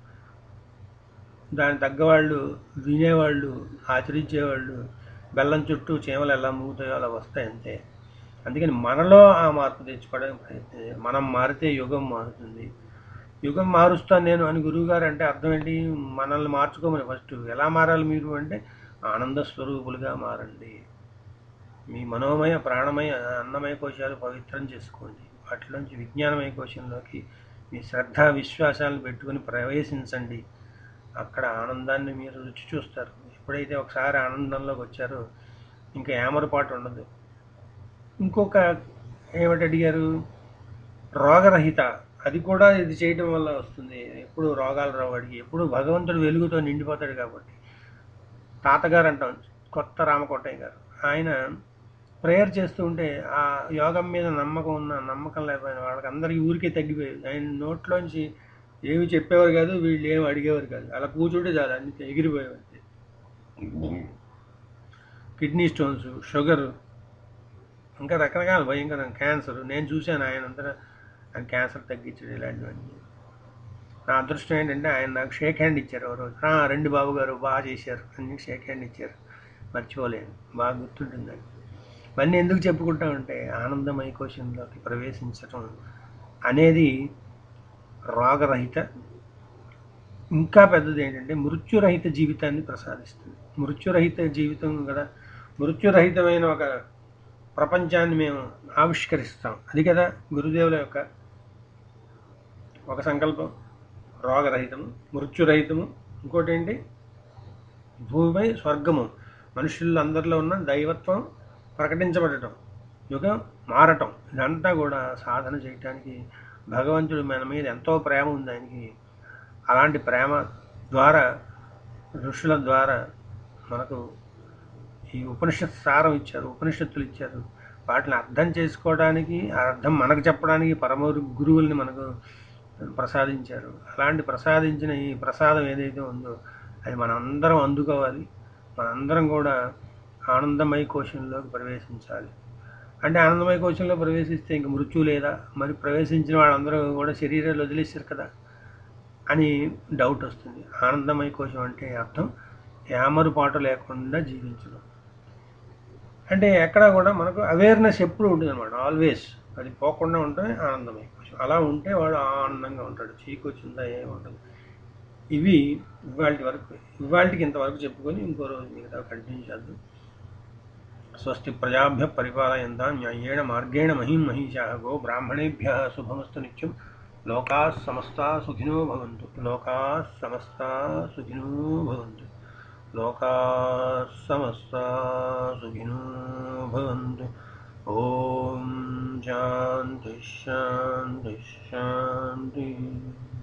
దాని తగ్గవాళ్ళు వినేవాళ్ళు ఆచరించేవాళ్ళు బెల్లం చుట్టూ చీమలు ఎలా మూగుతాయో అలా వస్తాయి అంతే అందుకని మనలో ఆ మార్పు తెచ్చుకోవడానికి ప్రయత్నం చేయాలి. మనం మారితే యుగం మారుతుంది యుగం మారుస్తాను నేను అని గురువుగారు అంటే అర్థం ఏంటి మనల్ని మార్చుకోమని ఫస్ట్ ఎలా మారాలి మీరు అంటే ఆనంద స్వరూపులుగా మారండి మీ మనోమయ ప్రాణమయ అన్నమయ కోశాలు పవిత్రం చేసుకోండి వాటిలోంచి విజ్ఞానమయ కోశంలోకి మీ శ్రద్ధ విశ్వాసాలను పెట్టుకొని ప్రవేశించండి అక్కడ ఆనందాన్ని మీరు రుచి చూస్తారు ఎప్పుడైతే ఒకసారి ఆనందంలోకి వచ్చారో ఇంకా ఏమరపాటు ఉండదు ఇంకొక ఏమిటి అడిగారు రోగరహిత అది కూడా ఇది చేయటం వల్ల వస్తుంది ఎప్పుడు రోగాలు రావు వాడికి ఎప్పుడు భగవంతుడు వెలుగుతో నిండిపోతాడు కాబట్టి తాతగారు అంటాం కొత్త రామకోటయ్య గారు ఆయన ప్రేయర్ చేస్తూ ఉంటే ఆ యోగం మీద నమ్మకం ఉన్న నమ్మకం లేకపోయిన వాళ్ళకి అందరికీ ఊరికే తగ్గిపోయేది ఆయన నోట్లోంచి ఏమి చెప్పేవారు కాదు వీళ్ళు ఏమి అడిగేవారు కాదు అలా కూర్చుంటే చాలు అన్ని ఎగిరిపోయేవారు కిడ్నీ స్టోన్స్ షుగర్ ఇంకా రకరకాల భయంకరం క్యాన్సర్ నేను చూశాను ఆయన అంతా ఆయన క్యాన్సర్ తగ్గించాడు ఇలాంటివన్నీ నా అదృష్టం ఏంటంటే ఆయన నాకు షేక్ హ్యాండ్ ఇచ్చారు ఒక రోజు "ఆ, రండి బాబు గారు బాగా చేశారు అని షేక్ హ్యాండ్ ఇచ్చారు మర్చిపోలేను బాగా గుర్తుంటుంది నాకు ఇవన్నీ ఎందుకు చెప్పుకుంటా ఉంటే ఆనందమయ కోశంలోకి ప్రవేశించటం అనేది రోగరహిత ఇంకా పెద్దది ఏంటంటే మృత్యురహిత జీవితాన్ని ప్రసాదిస్తుంది మృత్యురహిత జీవితం కదా మృత్యురహితమైన ఒక ప్రపంచాన్ని మేము ఆవిష్కరిస్తాం అది కదా గురుదేవుల యొక్క ఒక సంకల్పం రోగరహితము మృత్యురహితము ఇంకోటి ఏంటి భూమిపై స్వర్గము మనుషులందరిలో ఉన్న దైవత్వం ప్రకటించబడటం యుగం మారటం ఇదంతా కూడా సాధన చేయటానికి భగవంతుడు మన మీద ఎంతో ప్రేమ ఉంది ఆయనకి అలాంటి ప్రేమ ద్వారా ఋషుల ద్వారా మనకు ఈ ఉపనిషత్ సారం ఇచ్చారు ఉపనిషత్తులు ఇచ్చారు వాటిని అర్థం చేసుకోవడానికి ఆ అర్థం మనకు చెప్పడానికి పరమ గురువుల్ని మనకు ప్రసాదించారు అలాంటి ప్రసాదించిన ఈ ప్రసాదం ఏదైతే ఉందో అది మనందరం అందుకోవాలి మనందరం కూడా ఆనందమయ కోశంలోకి ప్రవేశించాలి అంటే ఆనందమయ కోశంలో ప్రవేశిస్తే ఇంక మృత్యు లేదా మరి ప్రవేశించిన వాళ్ళందరూ కూడా శరీరాలు వదిలేశారు కదా అని డౌట్ వస్తుంది ఆనందమయ కోశం అంటే అర్థం ఏమరుపాటు లేకుండా జీవించడం అంటే ఎక్కడ కూడా మనకు అవేర్నెస్ ఎప్పుడు ఉంటుంది అనమాట ఆల్వేస్ అది పోకుండా ఉంటే ఆనందమయ కోశం అలా ఉంటే వాడు ఆనందంగా ఉంటాడు చీకు వచ్చిందా ఏమి ఉండదు ఇవి ఇవాళ వరకు ఇవాళకి ఇంతవరకు చెప్పుకొని ఇంకో రోజు మిగతా కంటిన్యూ చేద్దాం స్వస్తి ప్రజాభ్య పరిపాలయంతా న్యాయేణ మార్గేణ మహిం మహిషా గో బ్రాహ్మణేభ్య శుభమస్తు నిత్యం లోకా సమస్తా సుఖినో భవంతు లోకా సమస్తా సుఖినో భవంతు లోకా సమస్తా సుఖినో భవంతు ఓం శాంతి శాంతి శాంతి